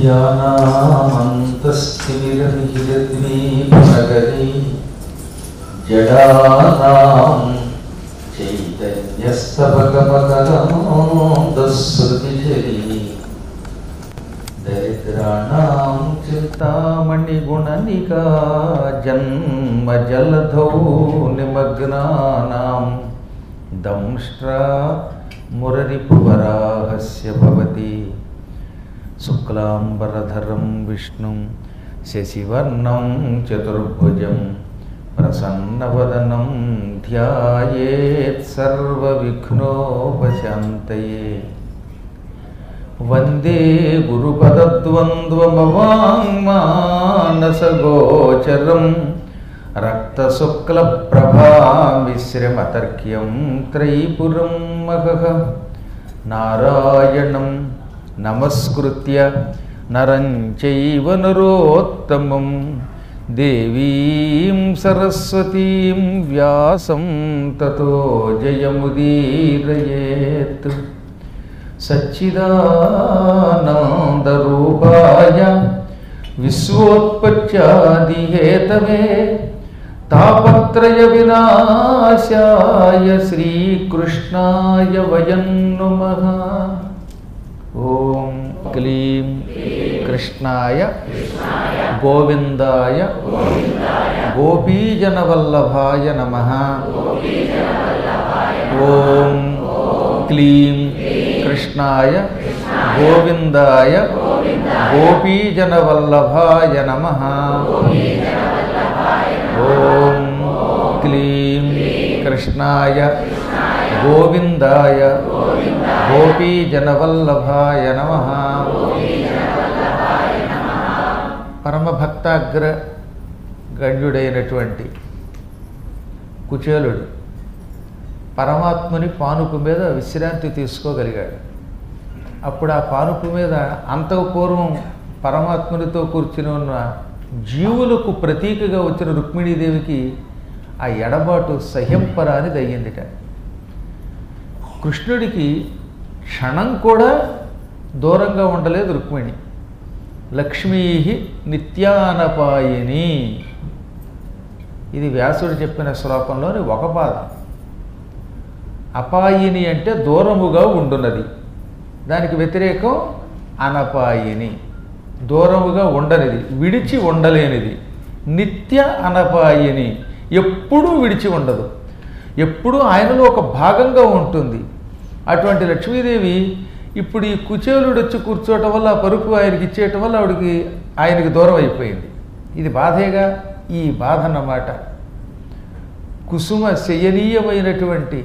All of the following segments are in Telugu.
అవిద్యానామంతస్థిమిరమిహిరద్వీపనగరీ జడానాం చైతన్యస్తపకమకరమోదశ్రుతిజరీ దరిద్రాణాం చింతామణిగుణనికా జన్మజలధౌ నిమగ్నానాం దంష్ట్రా మురరిపువరాహస్య భవతి శుక్లాంబరధరం విష్ణుం శశివర్ణం చతుర్భుజం ప్రసన్నవదనం ధ్యాయేత్ సర్వవిఘ్నోపశాంతయే వందే గురుపదద్వంద్వమవాङ्మానసగోచరం రక్తశుక్లప్రభామిశ్రమతర్క్యం త్రైపురం మహః నారాయణం నమస్కృత్య నరం చైవ నరోత్తమం దేవీం సరస్వతీం వ్యాసం తతో జయముదీరయేత్ సచ్చిదానందరూపాయ విశ్వోత్పత్యాదిహేతవే తాపత్రయ వినాశాయ శ్రీకృష్ణాయ వయం నుమః ఓం క్లీం కృష్ణాయ గోవిందాయ గోపీజనవల్లభాయ నమ ఓం క్లీం కృష్ణాయ గోవిందాయ గోపీజనవల్లభాయ నమ ఓం క్లీం కృష్ణాయ గోవిందాయ గోపీజనవల్లభాయ నమ పరమభక్తాగ్ర గణ్యుడైనటువంటి కుచేలుడు పరమాత్మని పానుపు మీద విశ్రాంతి తీసుకోగలిగాడు అప్పుడు ఆ పానుపు మీద అంతకు పూర్వం పరమాత్మునితో కూర్చుని ఉన్న జీవులకు ప్రతీకగా వచ్చిన రుక్మిణీదేవికి ఆ ఎడబాటు సహ్యంపరానిది అయ్యిందిట కృష్ణుడికి క్షణం కూడా దూరంగా ఉండలేదు రుక్మిణి లక్ష్మీ నిత్యానపాయిని ఇది వ్యాసుడు చెప్పిన శ్లోకంలోని ఒక పాదం అపాయిని అంటే దూరముగా ఉండున్నది దానికి వ్యతిరేకం అనపాయిని దూరముగా ఉండనిది విడిచి ఉండలేనిది నిత్య అనపాయిని ఎప్పుడూ విడిచి ఉండదు ఎప్పుడూ ఆయనలో ఒక భాగంగా ఉంటుంది అటువంటి లక్ష్మీదేవి ఇప్పుడు ఈ కుచేలుడు వచ్చి కూర్చోవటం వల్ల ఆ పరుపు ఆయనకి ఇచ్చేయటం వల్ల ఆవిడకి ఆయనకి దూరం అయిపోయింది ఇది బాధేగా ఈ బాధ అన్నమాట కుసుమ శయనీయమైనటువంటి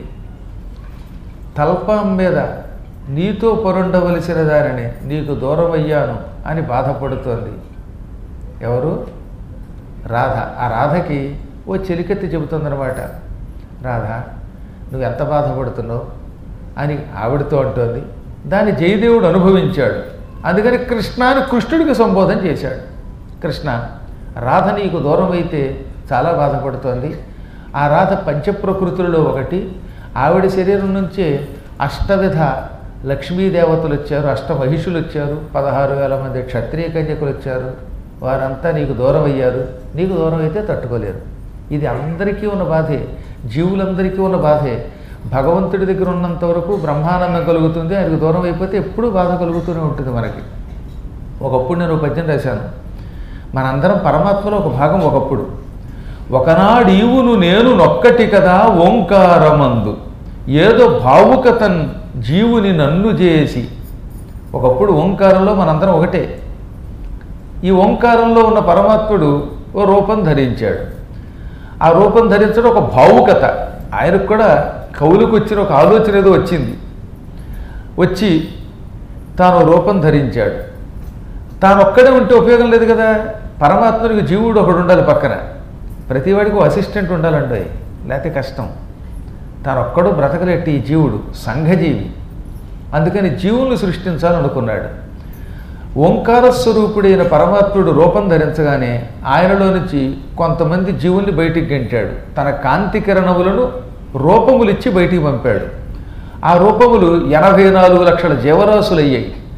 తల్పం మీద నీతో పొరుండవలసిన దానిని నీకు దూరం అయ్యాను అని బాధపడుతోంది ఎవరు రాధ ఆ రాధకి ఓ చెలికెత్తి చెబుతుందనమాట రాధ నువ్వు ఎంత బాధపడుతున్నావు అని ఆవిడతో అంటోంది దాన్ని జయదేవుడు అనుభవించాడు అందుకని కృష్ణ అని కృష్ణుడికి సంబోధన చేశాడు కృష్ణ రాధ నీకు దూరం అయితే చాలా బాధపడుతోంది ఆ రాధ పంచప్రకృతులలో ఒకటి ఆవిడ శరీరం నుంచే అష్టవిధ లక్ష్మీదేవతలు వచ్చారు అష్ట మహిషులు వచ్చారు పదహారు వేల మంది క్షత్రియ కన్యకులు వచ్చారు వారంతా నీకు దూరం అయ్యారు నీకు దూరం అయితే తట్టుకోలేరు ఇది అందరికీ ఉన్న బాధే జీవులందరికీ ఉన్న బాధే భగవంతుడి దగ్గర ఉన్నంత వరకు బ్రహ్మానందం కలుగుతుంది ఆయనకు దూరం అయిపోతే ఎప్పుడూ బాధ కలుగుతూనే ఉంటుంది మనకి ఒకప్పుడు నేను ఒక పద్యం రాశాను మనందరం పరమాత్మలో ఒక భాగం ఒకప్పుడు ఒకనాడు ఈవును నేను నొక్కటి కదా ఓంకారమందు ఏదో భావుకతన్ జీవుని నన్ను చేసి ఒకప్పుడు ఓంకారంలో మనందరం ఒకటే ఈ ఓంకారంలో ఉన్న పరమాత్ముడు ఓ రూపం ధరించాడు ఆ రూపం ధరించడం ఒక భావుకత ఆయనకు కూడా కవులకు వచ్చిన ఒక ఆలోచన ఏదో వచ్చింది వచ్చి తాను రూపం ధరించాడు తాను ఒక్కడే ఉంటే ఉపయోగం లేదు కదా పరమాత్మనికి జీవుడు ఒకడు ఉండాలి పక్కన ప్రతివాడికి ఓ అసిస్టెంట్ ఉండాలండి లేకపోతే కష్టం తాను ఒక్కడు బ్రతకలేట్టి ఈ జీవుడు సంఘజీవి అందుకని జీవుల్ని సృష్టించాలనుకున్నాడు ఓంకార స్వరూపుడైన పరమాత్ముడు రూపం ధరించగానే ఆయనలో నుంచి కొంతమంది జీవుల్ని బయటికి గెంటాడు తన కాంతి కిరణములను రూపములిచ్చి బయటికి పంపాడు ఆ రూపములు ఎనభై నాలుగు లక్షల జీవరాశులు అయ్యాయి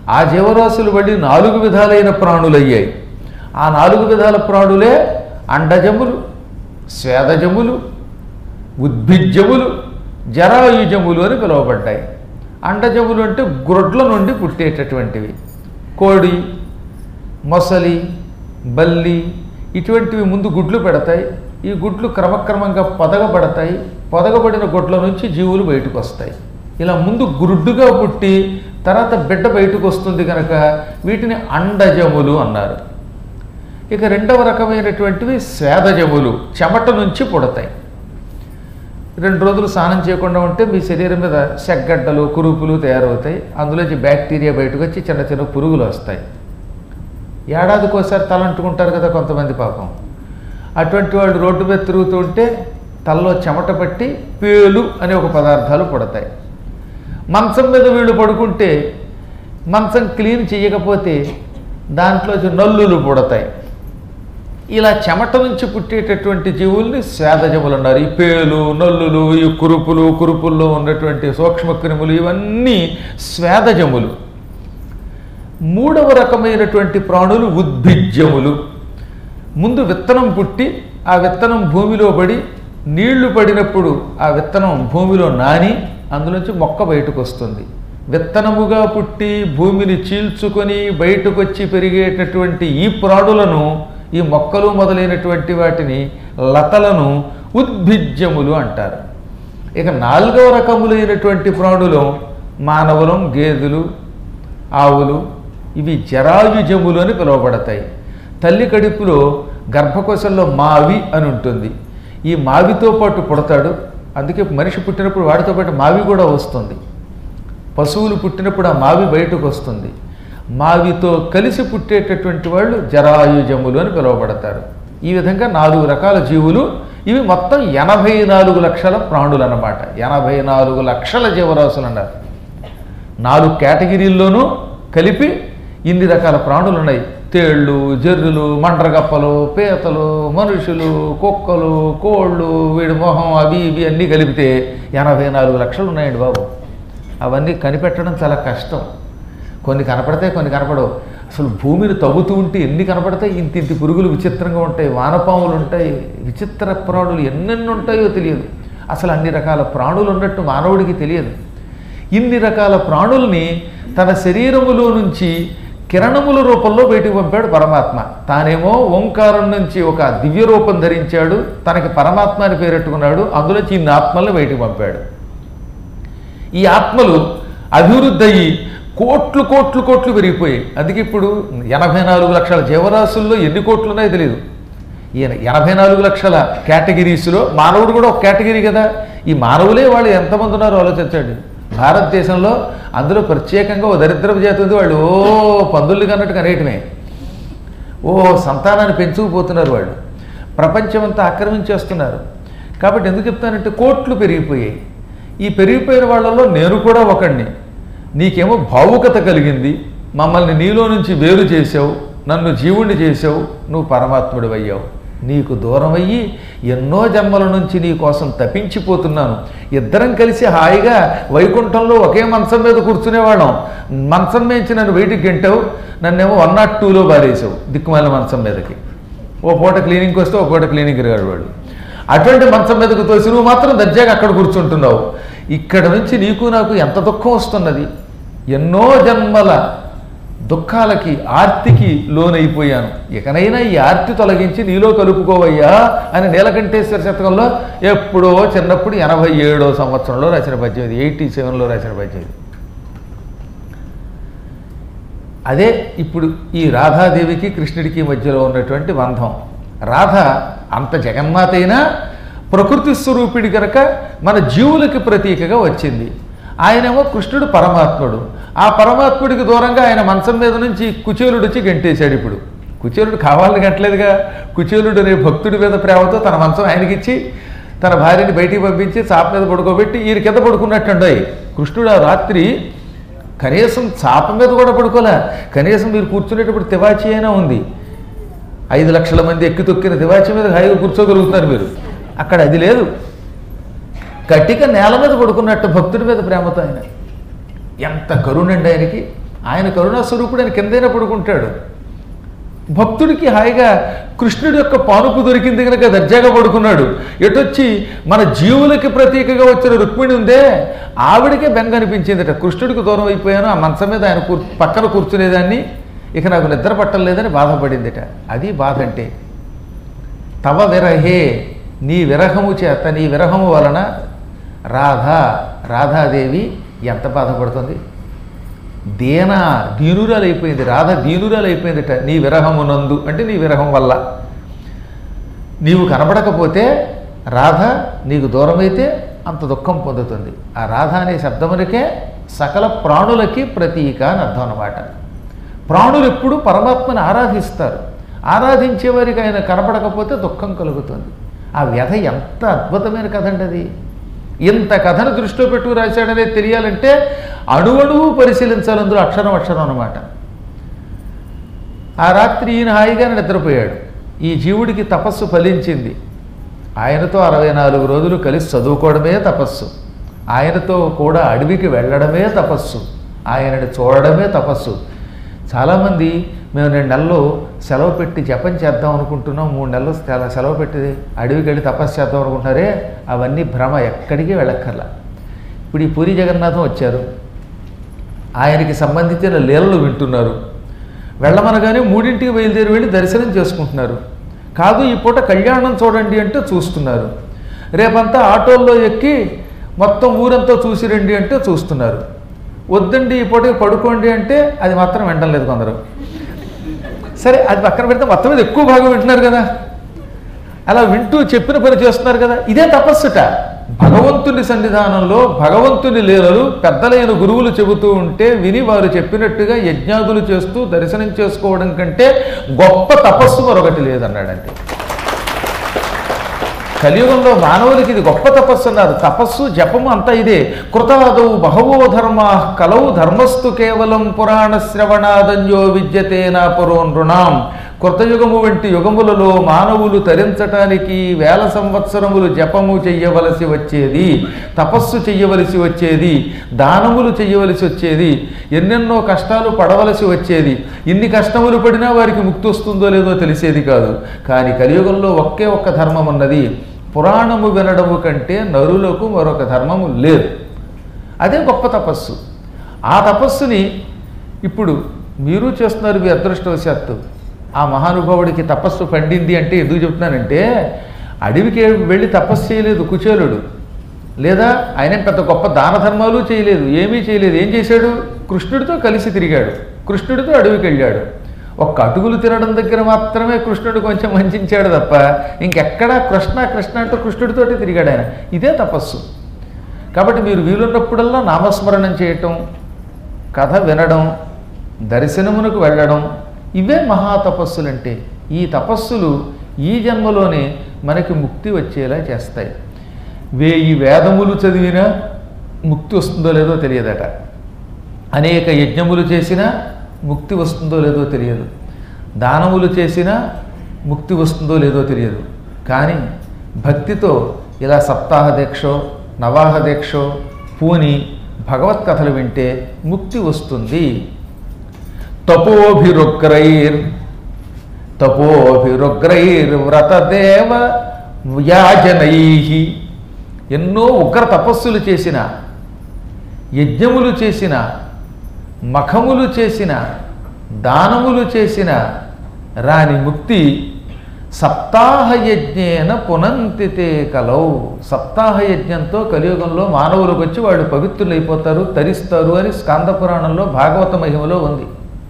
ఆ జీవరాశులు మళ్ళీ నాలుగు విధాలైన ప్రాణులయ్యాయి ఆ నాలుగు విధాల ప్రాణులే అండజములు స్వేదజములు ఉద్భిజ్యములు జరాయుజములు అని పిలువబడ్డాయి అండజములు అంటే గ్రొడ్ల నుండి పుట్టేటటువంటివి కోడి మొసలి బల్లి ఇటువంటివి ముందు గుడ్లు పెడతాయి ఈ గుడ్లు క్రమక్రమంగా పొదగబడతాయి పొదగబడిన గుడ్ల నుంచి జీవులు బయటకు వస్తాయి ఇలా ముందు గురుడ్డుగా పుట్టి తర్వాత బిడ్డ బయటకు వస్తుంది కనుక వీటిని అండజములు అన్నారు ఇక రెండవ రకమైనటువంటివి స్వేదజములు చెమట నుంచి పుడతాయి రెండు రోజులు స్నానం చేయకుండా ఉంటే మీ శరీరం మీద సెగ్గడ్డలు కురుపులు తయారవుతాయి అందులోంచి బ్యాక్టీరియా బయటకు వచ్చి చిన్న చిన్న పురుగులు వస్తాయి ఏడాదికి ఒకసారి తలంటుకుంటారు కదా కొంతమంది పాపం అటువంటి వాళ్ళు రోడ్డు మీద తిరుగుతూ ఉంటే తలలో చెమట పట్టి పేలు అనే ఒక పదార్థాలు పుడతాయి మంచం మీద వీళ్ళు పడుకుంటే మంచం క్లీన్ చేయకపోతే దాంట్లో నల్లులు పుడతాయి ఇలా చెమట నుంచి పుట్టేటటువంటి జీవుల్ని స్వేదజములు అన్నారు ఈ పేలు నల్లులు ఈ కురుపులు కురుపుల్లో ఉన్నటువంటి సూక్ష్మక్రిములు ఇవన్నీ స్వేదజములు మూడవ రకమైనటువంటి ప్రాణులు ఉద్భిజ్యములు ముందు విత్తనం పుట్టి ఆ విత్తనం భూమిలో పడి నీళ్లు పడినప్పుడు ఆ విత్తనం భూమిలో నాని అందులోంచి మొక్క బయటకు వస్తుంది విత్తనముగా పుట్టి భూమిని చీల్చుకొని బయటకు వచ్చి పెరిగేటటువంటి ఈ ప్రాణులను ఈ మొక్కలు మొదలైనటువంటి వాటిని లతలను ఉద్భిజ్యములు అంటారు ఇక నాలుగవ రకములైనటువంటి ప్రాణులు మానవులం గేదెలు ఆవులు ఇవి జరాయుజములు అని పిలువబడతాయి తల్లి కడుపులో గర్భకోశంలో మావి అని ఉంటుంది ఈ మావితో పాటు పుడతాడు అందుకే మనిషి పుట్టినప్పుడు వాడితో పాటు మావి కూడా వస్తుంది పశువులు పుట్టినప్పుడు ఆ మావి బయటకు వస్తుంది మావితో కలిసి పుట్టేటటువంటి వాళ్ళు జరాయుజములు అని పిలువబడతారు ఈ విధంగా నాలుగు రకాల జీవులు ఇవి మొత్తం ఎనభై నాలుగు లక్షల ప్రాణులు అన్నమాట ఎనభై నాలుగు లక్షల జీవరాశులు అన్నారు నాలుగు కేటగిరీల్లోనూ కలిపి ఇన్ని రకాల ప్రాణులు ఉన్నాయి తేళ్ళు జర్రులు మండ్రగప్పలు పీతలు మనుషులు కుక్కలు కోళ్ళు వీడి మొహం అవి ఇవి అన్నీ కలిపితే ఎనభై నాలుగు లక్షలు ఉన్నాయండి బాబు అవన్నీ కనిపెట్టడం చాలా కష్టం కొన్ని కనపడతాయి కొన్ని కనపడవు అసలు భూమిని తవ్వుతూ ఉంటే ఎన్ని కనపడతాయి ఇంత ఇంటి పురుగులు విచిత్రంగా ఉంటాయి వానపాములు ఉంటాయి విచిత్ర ప్రాణులు ఎన్నెన్ని ఉంటాయో తెలియదు అసలు అన్ని రకాల ప్రాణులు ఉన్నట్టు మానవుడికి తెలియదు ఇన్ని రకాల ప్రాణుల్ని తన శరీరములో నుంచి కిరణముల రూపంలో బయటికి పంపాడు పరమాత్మ తానేమో ఓంకారం నుంచి ఒక దివ్య రూపం ధరించాడు తనకి పరమాత్మ అని పేరెట్టుకున్నాడు అందులోంచి ఇన్ని ఆత్మల్ని బయటికి పంపాడు ఈ ఆత్మలు అభివృద్ధి అయ్యి కోట్లు కోట్లు కోట్లు పెరిగిపోయాయి అందుకే ఇప్పుడు ఎనభై నాలుగు లక్షల జీవరాశుల్లో ఎన్ని కోట్లు ఉన్నాయో తెలియదు ఈయన ఎనభై నాలుగు లక్షల కేటగిరీస్లో మానవుడు కూడా ఒక కేటగిరీ కదా ఈ మానవులే వాళ్ళు ఎంతమంది ఉన్నారో ఆలోచించండి భారతదేశంలో అందులో ప్రత్యేకంగా ఓ దరిద్రపు జాతి ఉంది వాళ్ళు ఓ పందులు కన్నట్టు కనేయటమే ఓ సంతానాన్ని పెంచుకుపోతున్నారు వాళ్ళు ప్రపంచమంతా ఆక్రమించేస్తున్నారు కాబట్టి ఎందుకు చెప్తానంటే కోట్లు పెరిగిపోయాయి ఈ పెరిగిపోయిన వాళ్ళలో నేను కూడా ఒకడిని నీకేమో భావుకత కలిగింది మమ్మల్ని నీలో నుంచి వేరు చేసావు నన్ను జీవుణ్ణి చేసావు నువ్వు పరమాత్ముడు అయ్యావు నీకు దూరం అయ్యి ఎన్నో జన్మల నుంచి నీ కోసం తప్పించిపోతున్నాను ఇద్దరం కలిసి హాయిగా వైకుంఠంలో ఒకే మంచం మీద కూర్చునేవాళ్ళం మంచం మేంచి నన్ను బయటికి గెంటావు నన్నేమో వన్ నాట్ టూలో బారేసావు దిక్కుమాల మంచం మీదకి ఓ పూట క్లీనింగ్కి వస్తే ఓ పూట క్లీనింగ్ తిరిగాడు వాడు అటువంటి మంచం మీదకు తోసి నువ్వు మాత్రం దర్జాగా అక్కడ కూర్చుంటున్నావు ఇక్కడ నుంచి నీకు నాకు ఎంత దుఃఖం వస్తున్నది ఎన్నో జన్మల దుఃఖాలకి ఆర్తికి లోనైపోయాను ఇకనైనా ఈ ఆర్తి తొలగించి నీలో కలుపుకోవయ్యా అని నీలకంఠేశ్వర శతకంలో ఎప్పుడో చిన్నప్పుడు ఎనభై ఏడో సంవత్సరంలో రాసిన పద్యం ఇది ఎయిటీ సెవెన్లో రాసిన పద్యం ఇది అదే ఇప్పుడు ఈ రాధాదేవికి కృష్ణుడికి మధ్యలో ఉన్నటువంటి బంధం రాధ అంత జగన్మాత అయినా ప్రకృతి స్వరూపిడి కనుక మన జీవులకి ప్రతీకగా వచ్చింది ఆయనేమో కృష్ణుడు పరమాత్ముడు ఆ పరమాత్ముడికి దూరంగా ఆయన మంచం మీద నుంచి కుచేలుడు వచ్చి గంటేశాడు ఇప్పుడు కుచేలుడు కావాలని గంటలేదుగా కుచేలుడు అనే భక్తుడి మీద ప్రేమతో తన మంచం ఆయనకిచ్చి తన భార్యని బయటికి పంపించి చాప మీద పడుకోబెట్టి ఈయన కింద పడుకున్నట్టుండయి కృష్ణుడు ఆ రాత్రి కనీసం చాప మీద కూడా పడుకోలే కనీసం మీరు కూర్చునేటప్పుడు తివాచి అయినా ఉంది ఐదు లక్షల మంది ఎక్కి తొక్కిన తివాచి మీద హాయిగా కూర్చోగలుగుతున్నారు మీరు అక్కడ అది లేదు కటిక నేల మీద పడుకున్నట్టు భక్తుడి మీద ప్రేమతో ఆయన ఎంత కరుణండి ఆయనకి ఆయన కరుణా స్వరూపుడు ఆయన కిందైనా పడుకుంటాడు భక్తుడికి హాయిగా కృష్ణుడి యొక్క పానుపు దొరికింది కనుక దర్జాగా పడుకున్నాడు ఎటొచ్చి మన జీవులకి ప్రతీకగా వచ్చిన రుక్మిణి ఉందే ఆవిడకే బెంగ అనిపించిందట కృష్ణుడికి దూరం అయిపోయాను ఆ మంచం మీద ఆయన కూర్ పక్కన కూర్చునేదాన్ని ఇక నాకు నిద్ర పట్టలేదని బాధపడిందిట అది బాధ అంటే తవ విరహే నీ విరహము చేత నీ విరహము వలన రాధ రాధాదేవి ఎంత బాధపడుతుంది దీన దీనురాలు అయిపోయింది రాధ దీనురాలు అయిపోయిందిట నీ విరహమునందు అంటే నీ విరహం వల్ల నీవు కనబడకపోతే రాధ నీకు దూరమైతే అంత దుఃఖం పొందుతుంది ఆ రాధ అనే శబ్దమునికే సకల ప్రాణులకి ప్రతీక అని అర్థం అన్నమాట ప్రాణులు ఎప్పుడు పరమాత్మని ఆరాధిస్తారు ఆరాధించే వారికి ఆయన కనపడకపోతే దుఃఖం కలుగుతుంది ఆ వ్యధ ఎంత అద్భుతమైన కథ అండి అది ఇంత కథను దృష్టిలో పెట్టుకు రాశాడనేది తెలియాలంటే అణువణువు పరిశీలించాలి అందులో అక్షరం అక్షరం అనమాట ఆ రాత్రి ఈయన హాయిగానే నిద్రపోయాడు ఈ జీవుడికి తపస్సు ఫలించింది ఆయనతో అరవై నాలుగు రోజులు కలిసి చదువుకోవడమే తపస్సు ఆయనతో కూడా అడవికి వెళ్ళడమే తపస్సు ఆయనని చూడడమే తపస్సు చాలామంది మేము రెండు నెలలు సెలవు పెట్టి జపం చేద్దాం అనుకుంటున్నాం మూడు నెలలు సెల- సెలవు పెట్టి అడవికి వెళ్ళి తపస్సు చేద్దాం అనుకుంటున్నారే అవన్నీ భ్రమ ఎక్కడికి వెళ్ళక్కర్లా ఇప్పుడు ఈ పూరి జగన్నాథం వచ్చారు ఆయనకి సంబంధించిన లీలలు వింటున్నారు వెళ్ళమనగానే మూడింటికి బయలుదేరి వెళ్ళి దర్శనం చేసుకుంటున్నారు కాదు ఈ పూట కళ్యాణం చూడండి అంటే చూస్తున్నారు రేపంతా ఆటోల్లో ఎక్కి మొత్తం ఊరంతా చూసి రండి అంటే చూస్తున్నారు వద్దండి ఈ పూటకి పడుకోండి అంటే అది మాత్రం వినడం లేదు కొందరు సరే అది పక్కన పెడితే మొత్తం మీద ఎక్కువ భాగం వింటున్నారు కదా అలా వింటూ చెప్పిన పని చేస్తున్నారు కదా ఇదే తపస్సుట భగవంతుని సన్నిధానంలో భగవంతుని లీలలు పెద్దలైన గురువులు చెబుతూ ఉంటే విని వారు చెప్పినట్టుగా యజ్ఞాదులు చేస్తూ దర్శనం చేసుకోవడం కంటే గొప్ప తపస్సు మరొకటి లేదన్నాడంటే కలియుగంలో మానవులకి ఇది గొప్ప తపస్సు అన్నారు తపస్సు జపము అంతా ఇదే కృతాదౌ బహవో ధర్మ కలౌ ధర్మస్తు కేవలం పురాణ శ్రవణాదన్యో విద్యతే నా పురో నృణాం కృతయుగము వంటి యుగములలో మానవులు తరించటానికి వేల సంవత్సరములు జపము చెయ్యవలసి వచ్చేది తపస్సు చెయ్యవలసి వచ్చేది దానములు చెయ్యవలసి వచ్చేది ఎన్నెన్నో కష్టాలు పడవలసి వచ్చేది ఇన్ని కష్టములు పడినా వారికి ముక్తి వస్తుందో లేదో తెలిసేది కాదు కానీ కలియుగంలో ఒకే ఒక్క ధర్మం ఉన్నది పురాణము వినడము కంటే నరులకు మరొక ధర్మము లేదు అదే గొప్ప తపస్సు ఆ తపస్సుని ఇప్పుడు మీరు చేస్తున్నారు మీ అదృష్టవశాత్తు ఆ మహానుభావుడికి తపస్సు పండింది అంటే ఎందుకు చెప్తున్నానంటే అడవికి వెళ్ళి తపస్సు చేయలేదు కుచేలుడు లేదా ఆయన పెద్ద గొప్ప దాన ధర్మాలు చేయలేదు ఏమీ చేయలేదు ఏం చేశాడు కృష్ణుడితో కలిసి తిరిగాడు కృష్ణుడితో అడవికి వెళ్ళాడు ఒక్క అటుకులు తినడం దగ్గర మాత్రమే కృష్ణుడు కొంచెం వంచాడు తప్ప ఇంకెక్కడా కృష్ణ కృష్ణ అంటూ కృష్ణుడితోటి తిరిగాడు ఆయన ఇదే తపస్సు కాబట్టి మీరు వీలున్నప్పుడల్లా నామస్మరణం చేయటం కథ వినడం దర్శనమునకు వెళ్ళడం ఇవే మహాతపస్సులంటే ఈ తపస్సులు ఈ జన్మలోనే మనకి ముక్తి వచ్చేలా చేస్తాయి వేయి వేదములు చదివినా ముక్తి వస్తుందో లేదో తెలియదట అనేక యజ్ఞములు చేసినా ముక్తి వస్తుందో లేదో తెలియదు దానములు చేసినా ముక్తి వస్తుందో లేదో తెలియదు కానీ భక్తితో ఇలా సప్తాహ దీక్షో నవాహ దీక్షో పూని భగవత్ కథలు వింటే ముక్తి వస్తుంది తపోభిరుగ్రైర్ తపోభిరుగ్రైర్ వ్రతదేవ యాజనై ఎన్నో ఉగ్ర తపస్సులు చేసిన యజ్ఞములు చేసిన మఖములు చేసిన దానములు చేసిన రాని ముక్తి సప్తాహ యజ్ఞేన పునంతితే కలౌ సప్తాహ యజ్ఞంతో కలియుగంలో మానవులకు వచ్చి వాళ్ళు పవిత్రులు అయిపోతారు తరిస్తారు అని స్కాంద పురాణంలో భాగవత మహిమలో ఉంది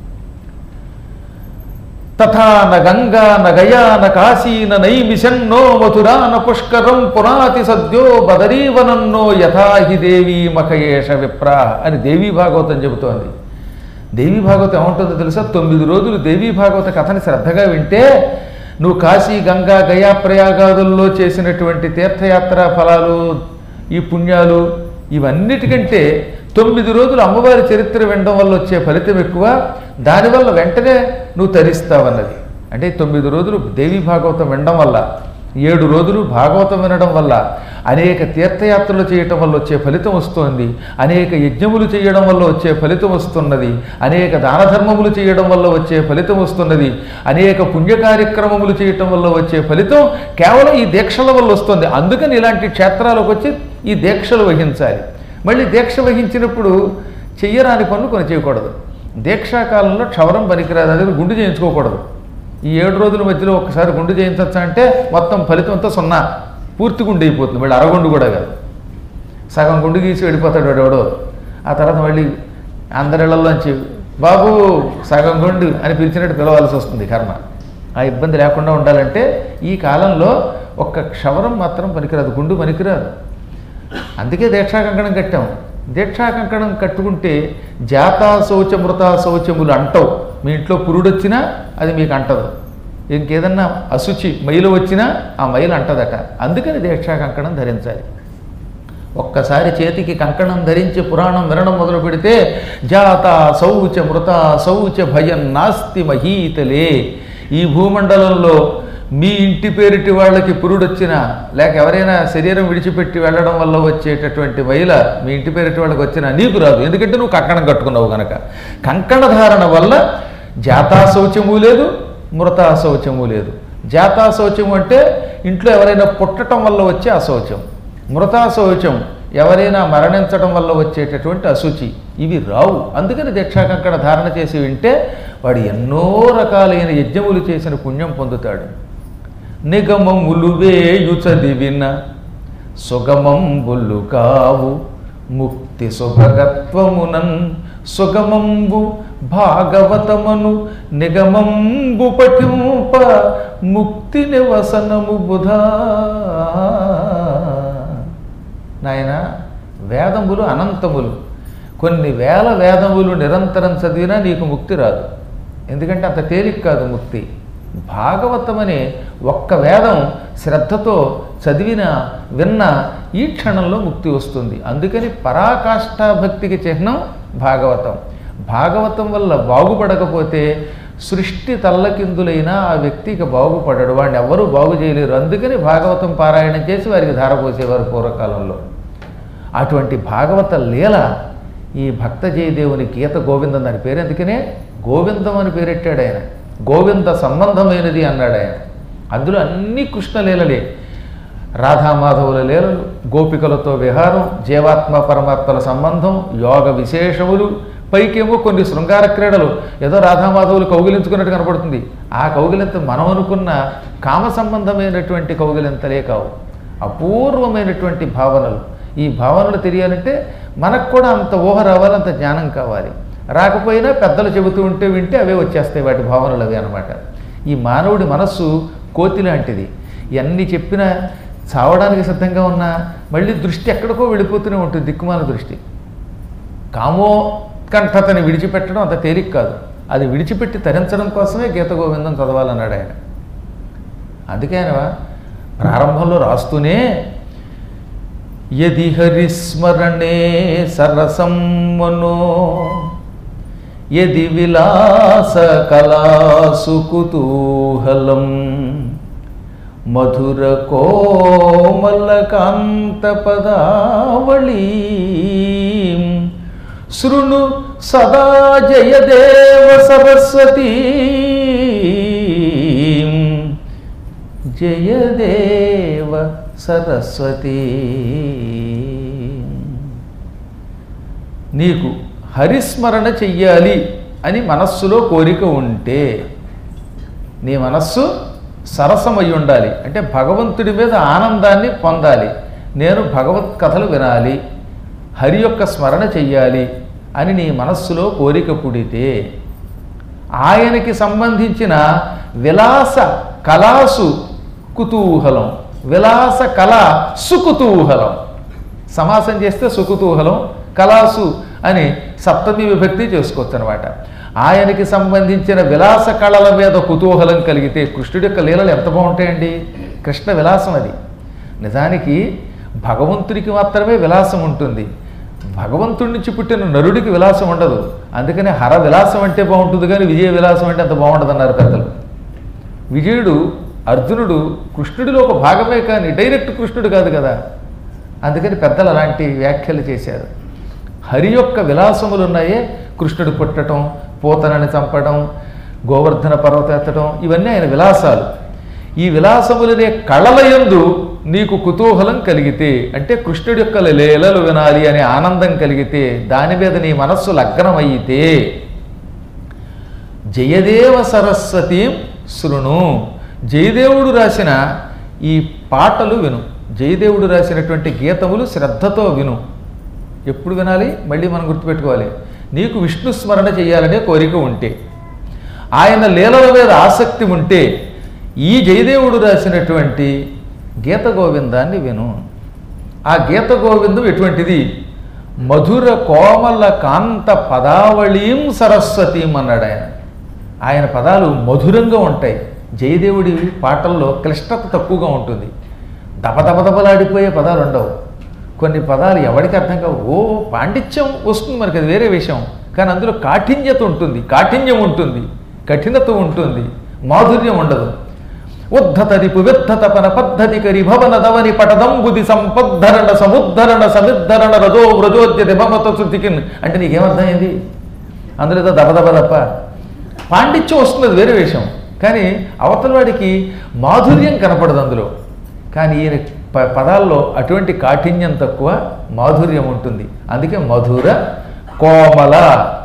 తథా న గంగా న గయా న కాశీ న నైమిషన్నో మథురా న పుష్కరం పురాతి సద్యో బదరీవనన్నో యథా హి దేవీ మఖయేష విప్రా అని దేవీ భాగవతం చెబుతోంది దేవీ భాగవతం ఏముంటుందో తెలుసా తొమ్మిది రోజులు దేవీ భాగవత కథని శ్రద్ధగా వింటే నువ్వు కాశీ గంగా గయా ప్రయాగాదుల్లో చేసినటువంటి తీర్థయాత్ర ఫలాలు ఈ పుణ్యాలు ఇవన్నిటికంటే తొమ్మిది రోజులు అమ్మవారి చరిత్ర వినడం వల్ల వచ్చే ఫలితం ఎక్కువ దానివల్ల వెంటనే నువ్వు తరిస్తావన్నది అంటే తొమ్మిది రోజులు దేవీ భాగవతం వినడం వల్ల ఏడు రోజులు భాగవతం వినడం వల్ల అనేక తీర్థయాత్రలు చేయటం వల్ల వచ్చే ఫలితం వస్తోంది అనేక యజ్ఞములు చేయడం వల్ల వచ్చే ఫలితం వస్తున్నది అనేక దాన ధర్మములు చేయడం వల్ల వచ్చే ఫలితం వస్తున్నది అనేక పుణ్య కార్యక్రమములు చేయటం వల్ల వచ్చే ఫలితం కేవలం ఈ దీక్షల వల్ల వస్తుంది అందుకని ఇలాంటి క్షేత్రాలకు వచ్చి ఈ దీక్షలు వహించాలి మళ్ళీ దీక్ష వహించినప్పుడు చెయ్యరాని పనులు కొన్ని చేయకూడదు దీక్షాకాలంలో క్షవరం పనికిరాదు అది గుండు చేయించుకోకూడదు ఈ ఏడు రోజుల మధ్యలో ఒక్కసారి గుండు చేయించచ్చా అంటే మొత్తం ఫలితం అంతా సున్నా పూర్తి గుండు అయిపోతుంది మళ్ళీ అరగుండు కూడా కాదు సగం గుండు గీసి వెళ్ళిపోతాడు వాడు ఎవడో ఆ తర్వాత మళ్ళీ అందరిళ్లలోంచి బాబు సగం గుండు అని పిలిచినట్టు పిలవాల్సి వస్తుంది కర్మ ఆ ఇబ్బంది లేకుండా ఉండాలంటే ఈ కాలంలో ఒక్క క్షవరం మాత్రం పనికిరాదు గుండు పనికిరాదు అందుకే దీక్షా కంకణం కట్టాం దీక్షా కంకణం కట్టుకుంటే జాతా శౌచ మృతా శౌచములు అంటవు మీ ఇంట్లో పురుడొచ్చినా అది మీకు అంటదు ఇంకేదన్నా అశుచి మైలు వచ్చినా ఆ మైలు అంటదట అందుకని దీక్షా కంకణం ధరించాలి ఒక్కసారి చేతికి కంకణం ధరించి పురాణం వినడం మొదలు పెడితే జాత శౌచ మృత శౌచ భయం నాస్తి మహీతలే ఈ భూమండలంలో మీ ఇంటి పేరిటి వాళ్ళకి పురుడొచ్చినా లేక ఎవరైనా శరీరం విడిచిపెట్టి వెళ్ళడం వల్ల వచ్చేటటువంటి మైల మీ ఇంటి పేరిటి వాళ్ళకి వచ్చినా నీకు రాదు ఎందుకంటే నువ్వు కంకణం కట్టుకున్నావు కనుక కంకణ ధారణ వల్ల జాతా శౌచము లేదు మృతా శౌచము లేదు జాతా శౌచము అంటే ఇంట్లో ఎవరైనా పుట్టడం వల్ల వచ్చే అశౌచం మృతా శౌచం ఎవరైనా మరణించడం వల్ల వచ్చేటటువంటి అశుచి ఇవి రావు అందుకని దీక్షాకంకణ ధారణ చేసి వింటే వాడు ఎన్నో రకాలైన యజ్ఞములు చేసిన పుణ్యం పొందుతాడు నిగమములు వేయు చదివిన సుగమంబులు కావు ముక్తి సుభగత్వమునన్ సుగమంబు భాగవతమను నిగమంబు పఠింప ముక్తి నివసనము బుధా నాయన వేదములు అనంతములు కొన్ని వేల వేదములు నిరంతరం చదివినా నీకు ముక్తి రాదు ఎందుకంటే అంత తేలిక కాదు ముక్తి భాగవతం అనే ఒక్క వేదం శ్రద్ధతో చదివిన విన్న ఈ క్షణంలో ముక్తి వస్తుంది అందుకని పరాకాష్ఠా భక్తికి చిహ్నం భాగవతం భాగవతం వల్ల బాగుపడకపోతే సృష్టి తల్లకిందులైన ఆ వ్యక్తికి బాగుపడడు వాడిని ఎవరూ బాగు చేయలేరు అందుకని భాగవతం పారాయణం చేసి వారికి ధారపోసేవారు పూర్వకాలంలో అటువంటి భాగవత లీల ఈ భక్త జయదేవుని గీత గోవిందం దాని పేరు అందుకనే గోవిందం అని పేరెట్టాడు ఆయన గోవింద సంబంధమైనది అన్నాడు ఆయన అందులో అన్ని కృష్ణలీలలే రాధామాధవుల లీలలు గోపికలతో విహారం జీవాత్మ పరమాత్మల సంబంధం యోగ విశేషములు పైకేమో కొన్ని శృంగార క్రీడలు ఏదో రాధామాధవులు కౌగిలించుకున్నట్టు కనపడుతుంది ఆ కౌగిలింత మనం అనుకున్న కామ సంబంధమైనటువంటి కౌగిలింతలే కావు అపూర్వమైనటువంటి భావనలు ఈ భావనలు తెలియాలంటే మనకు కూడా అంత ఊహ రావాలి అంత జ్ఞానం కావాలి రాకపోయినా పెద్దలు చెబుతూ ఉంటే వింటే అవే వచ్చేస్తాయి వాటి భావనలు అవి అనమాట ఈ మానవుడి మనస్సు కోతి లాంటిది ఎన్ని చెప్పినా చావడానికి సిద్ధంగా ఉన్నా మళ్ళీ దృష్టి ఎక్కడికో వెళ్ళిపోతూనే ఉంటుంది దిక్కుమాల దృష్టి కామోత్కంఠతని విడిచిపెట్టడం అంత తేలిక కాదు అది విడిచిపెట్టి తరించడం కోసమే గీత గోవిందం చదవాలన్నాడు ఆయన అందుకే ఆయన ప్రారంభంలో రాస్తూనే యది హరిస్మరణే సరసం మనో యది విలాస కళాసు కుతూహలం మధుర కోమల కాంత పదావళీ శృణు సదా జయదేవ సరస్వతీ జయదేవ సరస్వతీ నీకు హరిస్మరణ చెయ్యాలి అని మనస్సులో కోరిక ఉంటే నీ మనస్సు సరసమై ఉండాలి అంటే భగవంతుడి మీద ఆనందాన్ని పొందాలి నేను భగవత్ కథలు వినాలి హరి యొక్క స్మరణ చెయ్యాలి అని నీ మనస్సులో కోరిక పుడితే ఆయనకి సంబంధించిన విలాస కళాసు కుతూహలం విలాస కళ సుకుతూహలం సమాసం చేస్తే సుకుతూహలం కళాసు అని సప్తమి విభక్తి చేసుకోవచ్చు అనమాట ఆయనకి సంబంధించిన విలాస కళల మీద కుతూహలం కలిగితే కృష్ణుడి యొక్క లీలలు ఎంత బాగుంటాయండి కృష్ణ విలాసం అది నిజానికి భగవంతుడికి మాత్రమే విలాసం ఉంటుంది భగవంతుడి నుంచి పుట్టిన నరుడికి విలాసం ఉండదు అందుకని హర విలాసం అంటే బాగుంటుంది కానీ విజయ విలాసం అంటే అంత బాగుండదు అన్నారు పెద్దలు విజయుడు అర్జునుడు కృష్ణుడిలో ఒక భాగమే కానీ డైరెక్ట్ కృష్ణుడు కాదు కదా అందుకని పెద్దలు అలాంటి వ్యాఖ్యలు చేశారు హరి యొక్క విలాసములు ఉన్నాయే కృష్ణుడు పుట్టడం పూతనని చంపడం గోవర్ధన పర్వతం ఎత్తడం ఇవన్నీ ఆయన విలాసాలు ఈ విలాసములనే కళలయందు నీకు కుతూహలం కలిగితే అంటే కృష్ణుడి యొక్క లీలలు వినాలి అనే ఆనందం కలిగితే దాని మీద నీ మనస్సు లగ్నమైతే జయదేవ సరస్వతీం శృణు జయదేవుడు రాసిన ఈ పాటలు విను జయదేవుడు రాసినటువంటి గీతములు శ్రద్ధతో విను ఎప్పుడు వినాలి మళ్ళీ మనం గుర్తుపెట్టుకోవాలి నీకు విష్ణు స్మరణ చేయాలనే కోరిక ఉంటే ఆయన లీలల మీద ఆసక్తి ఉంటే ఈ జయదేవుడు రాసినటువంటి గీత గోవిందాన్ని విను ఆ గీత గోవిందం ఎటువంటిది మధుర కోమల కాంత పదావళీం సరస్వతీం అన్నాడు ఆయన ఆయన పదాలు మధురంగా ఉంటాయి జయదేవుడి పాటల్లో క్లిష్టత తక్కువగా ఉంటుంది దబదబదబలాడిపోయే పదాలు ఉండవు కొన్ని పదాలు ఎవరికి అర్థం కావు ఓ పాండిత్యం వస్తుంది మనకి అది వేరే విషయం కానీ అందులో కాఠిన్యత ఉంటుంది కాఠిన్యం ఉంటుంది కఠినత ఉంటుంది మాధుర్యం ఉండదు ఉద్ధతరిపు విద్ధతపన పద్ధతి కరి భవన దవని పటదంబుది సంపద్ధరణ సముద్ధరణ సమిద్ధరణ రజో వ్రజోద్యతి భమత శృతికిన్ అంటే నీకేమర్థమైంది అందులో ఏదో దబదబ తప్ప పాండిత్యం వస్తుంది అది వేరే విషయం కానీ అవతల వాడికి మాధుర్యం కనపడదు అందులో కానీ ఈయన ప- పదాల్లో అటువంటి కాఠిన్యం తక్కువ మాధుర్యం ఉంటుంది అందుకే మధుర కోమల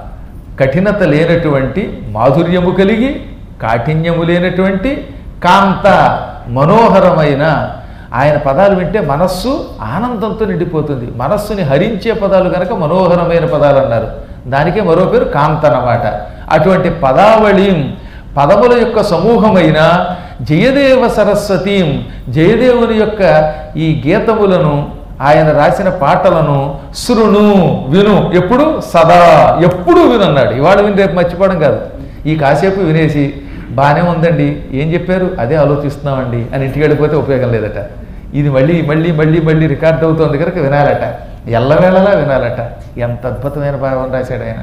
కఠినత లేనటువంటి మాధుర్యము కలిగి కాఠిన్యము లేనటువంటి కాంత మనోహరమైన ఆయన పదాలు వింటే మనస్సు ఆనందంతో నిండిపోతుంది మనస్సుని హరించే పదాలు కనుక మనోహరమైన పదాలు అన్నారు దానికే మరో పేరు కాంత అన్నమాట అటువంటి పదావళిం పదముల యొక్క సమూహమైన జయదేవ సరస్వతీం జయదేవుని యొక్క ఈ గీతములను ఆయన రాసిన పాటలను శృణు విను ఎప్పుడు సదా ఎప్పుడు విను అన్నాడు ఇవాళ విని రేపు మర్చిపోవడం కాదు ఈ కాసేపు వినేసి బాగానే ఉందండి ఏం చెప్పారు అదే ఆలోచిస్తున్నామండి అని ఇంటికి వెళ్ళిపోతే ఉపయోగం లేదట ఇది మళ్ళీ మళ్ళీ మళ్ళీ మళ్ళీ రికార్డ్ అవుతోంది కనుక వినాలట ఎల్లవేళలా వినాలట ఎంత అద్భుతమైన భావం రాశాడు ఆయన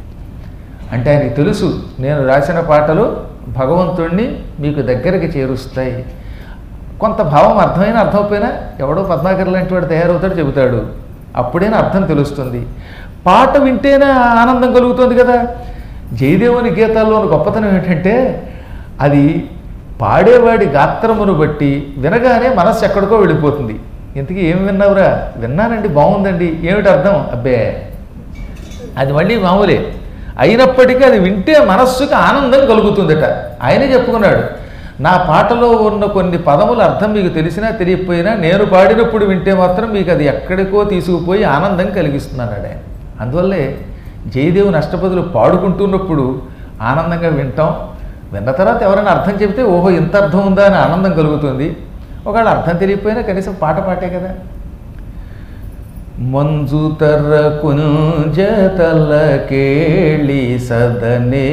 అంటే ఆయనకి తెలుసు నేను రాసిన పాటలు భగవంతుణ్ణి మీకు దగ్గరికి చేరుస్తాయి కొంత భావం అర్థమైనా అర్థమైపోయినా ఎవడో పద్మాకర్ లాంటి వాడు తయారవుతాడు చెబుతాడు అప్పుడైనా అర్థం తెలుస్తుంది పాట వింటేనే ఆనందం కలుగుతుంది కదా జయదేవుని గీతాల్లోని గొప్పతనం ఏంటంటే అది పాడేవాడి గాత్రమును బట్టి వినగానే మనస్సు ఎక్కడికో వెళ్ళిపోతుంది ఇంతకీ ఏం విన్నావురా విన్నానండి బాగుందండి ఏమిటి అర్థం అబ్బే అది మళ్ళీ మామూలే అయినప్పటికీ అది వింటే మనస్సుకి ఆనందం కలుగుతుందట ఆయనే చెప్పుకున్నాడు నా పాటలో ఉన్న కొన్ని పదముల అర్థం మీకు తెలిసినా తెలియకపోయినా నేను పాడినప్పుడు వింటే మాత్రం మీకు అది ఎక్కడికో తీసుకుపోయి ఆనందం కలిగిస్తున్నాడు ఆయన అందువల్లే జయదేవుని అష్టపదులు పాడుకుంటున్నప్పుడు ఆనందంగా వింటాం విన్న తర్వాత ఎవరైనా అర్థం చెబితే ఓహో ఇంత అర్థం ఉందా అని ఆనందం కలుగుతుంది ఒకవేళ అర్థం తెలియకపోయినా కనీసం పాట పాటే కదా ಮಂಜು ತರ ಕುಂಜ ತಲ ಕೇಳಿ ಸದನೆ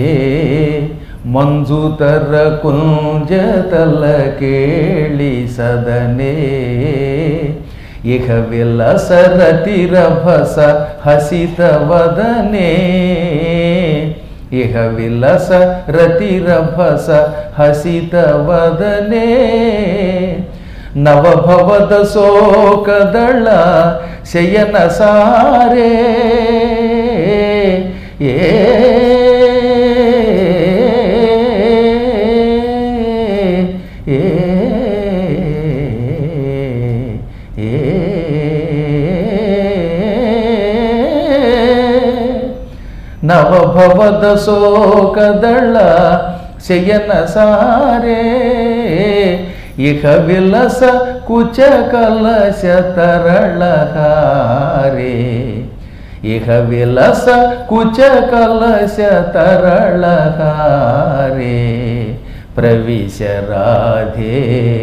ಮಂಜು ತರ ಕುಂಜ ತಲ ಕೇಳಿ ಸದನೆ ಇಹ ವಿಲಸ ರತಿರ ಭಸ ಹಸಿತ ವದನೆ ಇಹ ವಿಲಸ ರತಿರ ಭಸ ಹಸಿತ ವದನೆ ನವಭವದ ಶೋಕದಳ ಶಯನ ಸಾರೆ ಏ ಏ ನವಭವದ ಶೋಕದಳ ಶಯನ ಸಾರೆ ಇಹ ವಿಲಸ ಕುಚ ಕಲಶ ತರಳಹಾರೆ ಇಹ ವಿಲಸ ಕುಚ ಕಲಶ ತರಳಹಾರೆ ಪ್ರವಿಶ ರಾಧೆ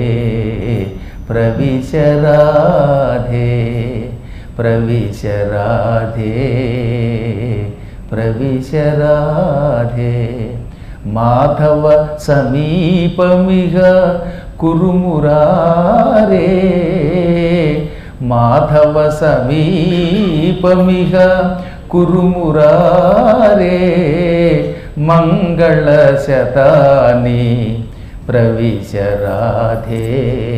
ಪ್ರವಿಶ ರಾಧೆ ಪ್ರವಿಶ ರಾಧೆ ಪ್ರವಿಶ ರಾಧೆ ಮಾಧವ ಸಮೀಪಮಿಗ ಕುರುಮುರಾರೇ ಮಾಧವ ಸಮೀಪಮಿಗ ಕುರುಮುರಾರೇ ಮಂಗಳ ಶತಾನಿ ప్రవిశ రాధే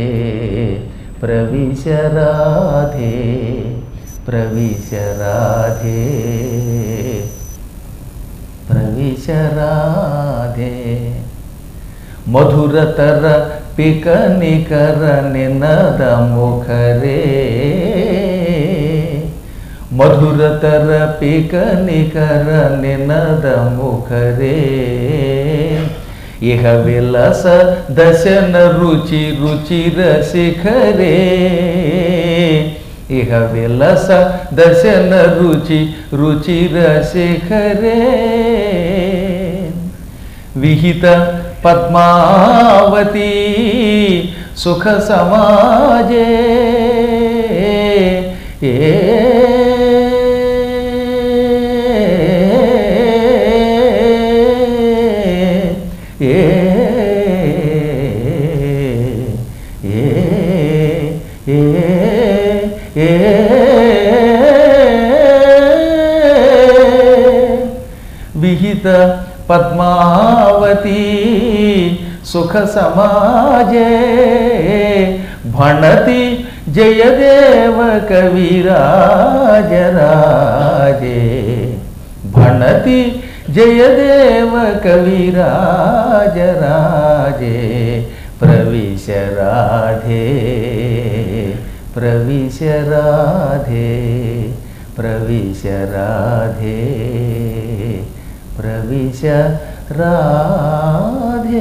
ప్రవిశ రాధే ప్రవిశ రాధే ప్రవిశ రాధే మధురతర పిక నికర నినద ముఖరే మధురతర పిక నికర నినద ముఖరే ఇహ విలస దశన రుచి రుచిర శిఖరే ఇహ విలస దశన రుచి రుచిర శిఖరే విహిత పద్మావతి సుఖ సమాజే ఏ ఏ ఏ ఏ విహిత పద్మావతి సుఖ సమాజే భణతి జయదేవ కవిరాజరాజే భణతి జయదేవ కవిరాజరాజే ప్రవిశ రాధే ప్రవిశ రాధే ప్రవిశ రాధే ప్రవిశ రాధే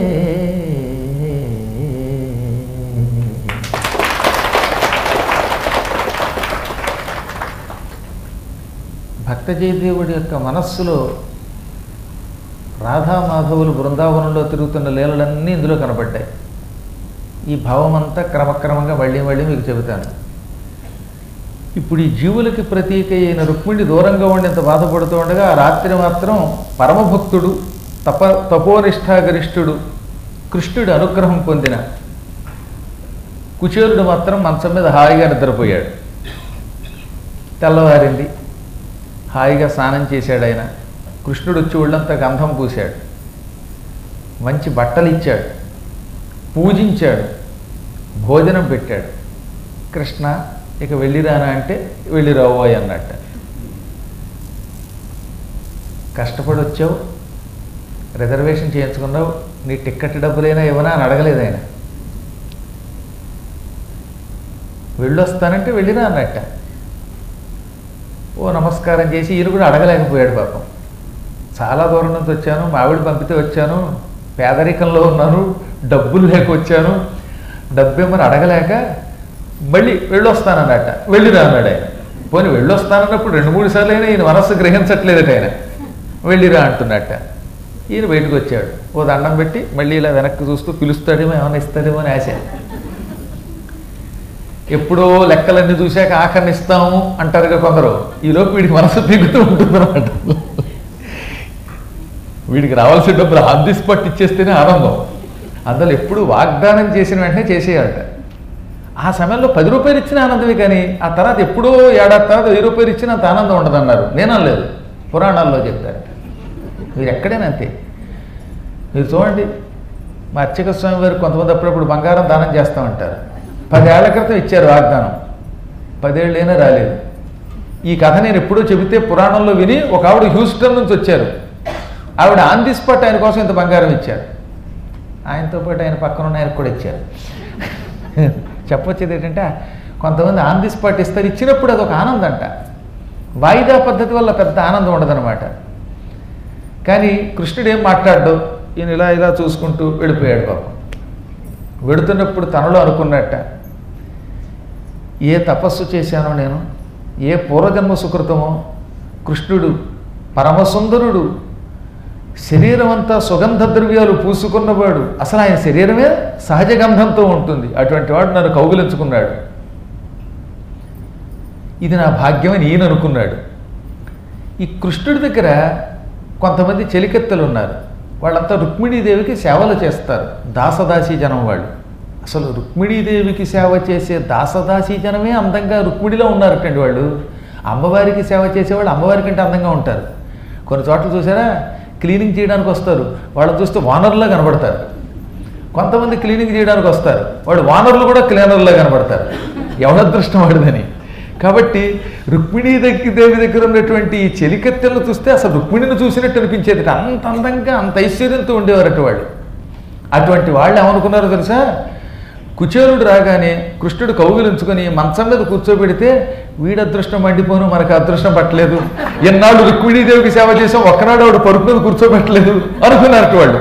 భక్త జయదేవుడి యొక్క మనస్సులో రాధామాధవులు బృందావనంలో తిరుగుతున్న లీలలన్నీ ఇందులో కనబడ్డాయి ఈ భావం అంతా క్రమక్రమంగా మళ్ళీ మళ్ళీ మీకు చెబుతాను ఇప్పుడు ఈ జీవులకి ప్రతీక అయిన రుక్మిణి దూరంగా ఉండి ఇంత బాధపడుతూ ఉండగా ఆ రాత్రి మాత్రం పరమభక్తుడు తప తపోనిష్టాగరిష్ఠుడు కృష్ణుడి అనుగ్రహం పొందిన కుచేరుడు మాత్రం మంచం మీద హాయిగా నిద్రపోయాడు తెల్లవారింది హాయిగా స్నానం చేశాడు ఆయన కృష్ణుడు వచ్చి ఒళ్ళంతా గంధం పూశాడు మంచి బట్టలు ఇచ్చాడు పూజించాడు భోజనం పెట్టాడు కృష్ణ ఇక వెళ్ళిరానా అంటే వెళ్ళిరావోయ్ అన్నట్ట కష్టపడి వచ్చావు రిజర్వేషన్ చేయించుకున్నావు నీ టిక్కెట్ డబ్బులైనా ఇవ్వనా అని అడగలేదు ఆయన వెళ్ళొస్తానంటే వెళ్ళిరా అన్నట్ట ఓ నమస్కారం చేసి ఈయన కూడా అడగలేకపోయాడు పాపం చాలా దూరం నుంచి వచ్చాను మా ఆవిడ పంపితే వచ్చాను పేదరికంలో ఉన్నాను డబ్బులు లేక వచ్చాను డబ్బు ఏమని అడగలేక మళ్ళీ వెళ్ళొస్తానన్నట్ట వెళ్ళిరా అన్నాడు ఆయన పోనీ వెళ్ళొస్తానన్నప్పుడు రెండు మూడు సార్లు అయినా ఈయన మనస్సు గ్రహించట్లేదట ఆయన వెళ్ళిరా అంటున్నట్ట ఈయన బయటకు వచ్చాడు ఓ దండం పెట్టి మళ్ళీ ఇలా వెనక్కి చూస్తూ పిలుస్తాడేమో ఏమైనా ఇస్తాడేమో అని ఆశ ఎప్పుడో లెక్కలన్నీ చూశాక ఆఖరిని ఇస్తాము అంటారుగా కొందరు ఈలోపు వీడికి మనసు దిగుతూ ఉంటుందన్నమాట వీడికి రావాల్సిన డబ్బులు ఆన్ ది స్పాట్ ఇచ్చేస్తేనే ఆనందం అందులో ఎప్పుడు వాగ్దానం చేసిన వెంటనే చేసేయాలట ఆ సమయంలో పది రూపాయలు ఇచ్చిన ఆనందమే కానీ ఆ తర్వాత ఎప్పుడో ఏడాది తర్వాత వెయ్యి రూపాయలు ఇచ్చినా అంత ఆనందం ఉండదన్నారు నేనలేదు పురాణాల్లో చెప్తారు మీరు ఎక్కడైనా అంతే మీరు చూడండి మా అర్చక స్వామి వారు కొంతమంది అప్పుడప్పుడు బంగారం దానం చేస్తామంటారు పదేళ్ల క్రితం ఇచ్చారు వాగ్దానం పదేళ్ళైనా రాలేదు ఈ కథ నేను ఎప్పుడో చెబితే పురాణంలో విని ఒక ఆవిడ హ్యూస్టన్ నుంచి వచ్చారు ఆవిడ ఆన్ ది స్పాట్ ఆయన కోసం ఇంత బంగారం ఇచ్చారు ఆయనతో పాటు ఆయన పక్కన ఉన్న ఆయనకు కూడా ఇచ్చారు చెప్పొచ్చేది ఏంటంటే కొంతమంది ఆన్ ది స్పాట్ ఇస్తారు ఇచ్చినప్పుడు అదొక ఆనందం అంట వాయిదా పద్ధతి వల్ల పెద్ద ఆనందం ఉండదన్నమాట కానీ కృష్ణుడు ఏం మాట్లాడ్డు ఈయన ఇలా ఇలా చూసుకుంటూ వెళ్ళిపోయాడు పాపం వెడుతున్నప్పుడు తనలో అనుకున్నట్ట ఏ తపస్సు చేశానో నేను ఏ పూర్వజన్మ సుకృతమో కృష్ణుడు పరమసుందరుడు శరీరం అంతా సుగంధ ద్రవ్యాలు పూసుకున్నవాడు అసలు ఆయన శరీరమే సహజ గంధంతో ఉంటుంది అటువంటి వాడు నన్ను కౌగిలించుకున్నాడు ఇది నా భాగ్యమని ఈయన అనుకున్నాడు ఈ కృష్ణుడి దగ్గర కొంతమంది చెలికెత్తలు ఉన్నారు వాళ్ళంతా రుక్మిణీదేవికి సేవలు చేస్తారు దాసదాసీ జనం వాళ్ళు అసలు రుక్మిణీదేవికి సేవ చేసే దాసదాసీ జనమే అందంగా రుక్మిణిలో ఉన్నారటండి వాళ్ళు అమ్మవారికి సేవ చేసేవాళ్ళు అమ్మవారి కంటే అందంగా ఉంటారు కొన్ని చోట్ల చూసారా క్లీనింగ్ చేయడానికి వస్తారు వాళ్ళని చూస్తే వానర్లా కనబడతారు కొంతమంది క్లీనింగ్ చేయడానికి వస్తారు వాడు వానరులు కూడా క్లీనర్లో కనబడతారు ఎవడదృష్టం వాడిదని కాబట్టి రుక్మిణీ దగ్గర దేవి దగ్గర ఉన్నటువంటి ఈ చెలికత్తెలను చూస్తే అసలు రుక్మిణిని చూసినట్టు అనిపించేది అంత అందంగా అంత ఐశ్వర్యంతో ఉండేవారట వాళ్ళు అటువంటి వాళ్ళు ఏమనుకున్నారో తెలుసా కుచేలుడు రాగానే కృష్ణుడు కౌగిలించుకొని మంచం మీద కూర్చోబెడితే వీడి అదృష్టం మండిపోను మనకు అదృష్టం పట్టలేదు ఎన్నాళ్ళు రుక్మిణీదేవికి సేవ చేసాం ఒక్కనాడు ఆవిడ పరుపు మీద కూర్చోబెట్టలేదు అనుకున్నారట వాళ్ళు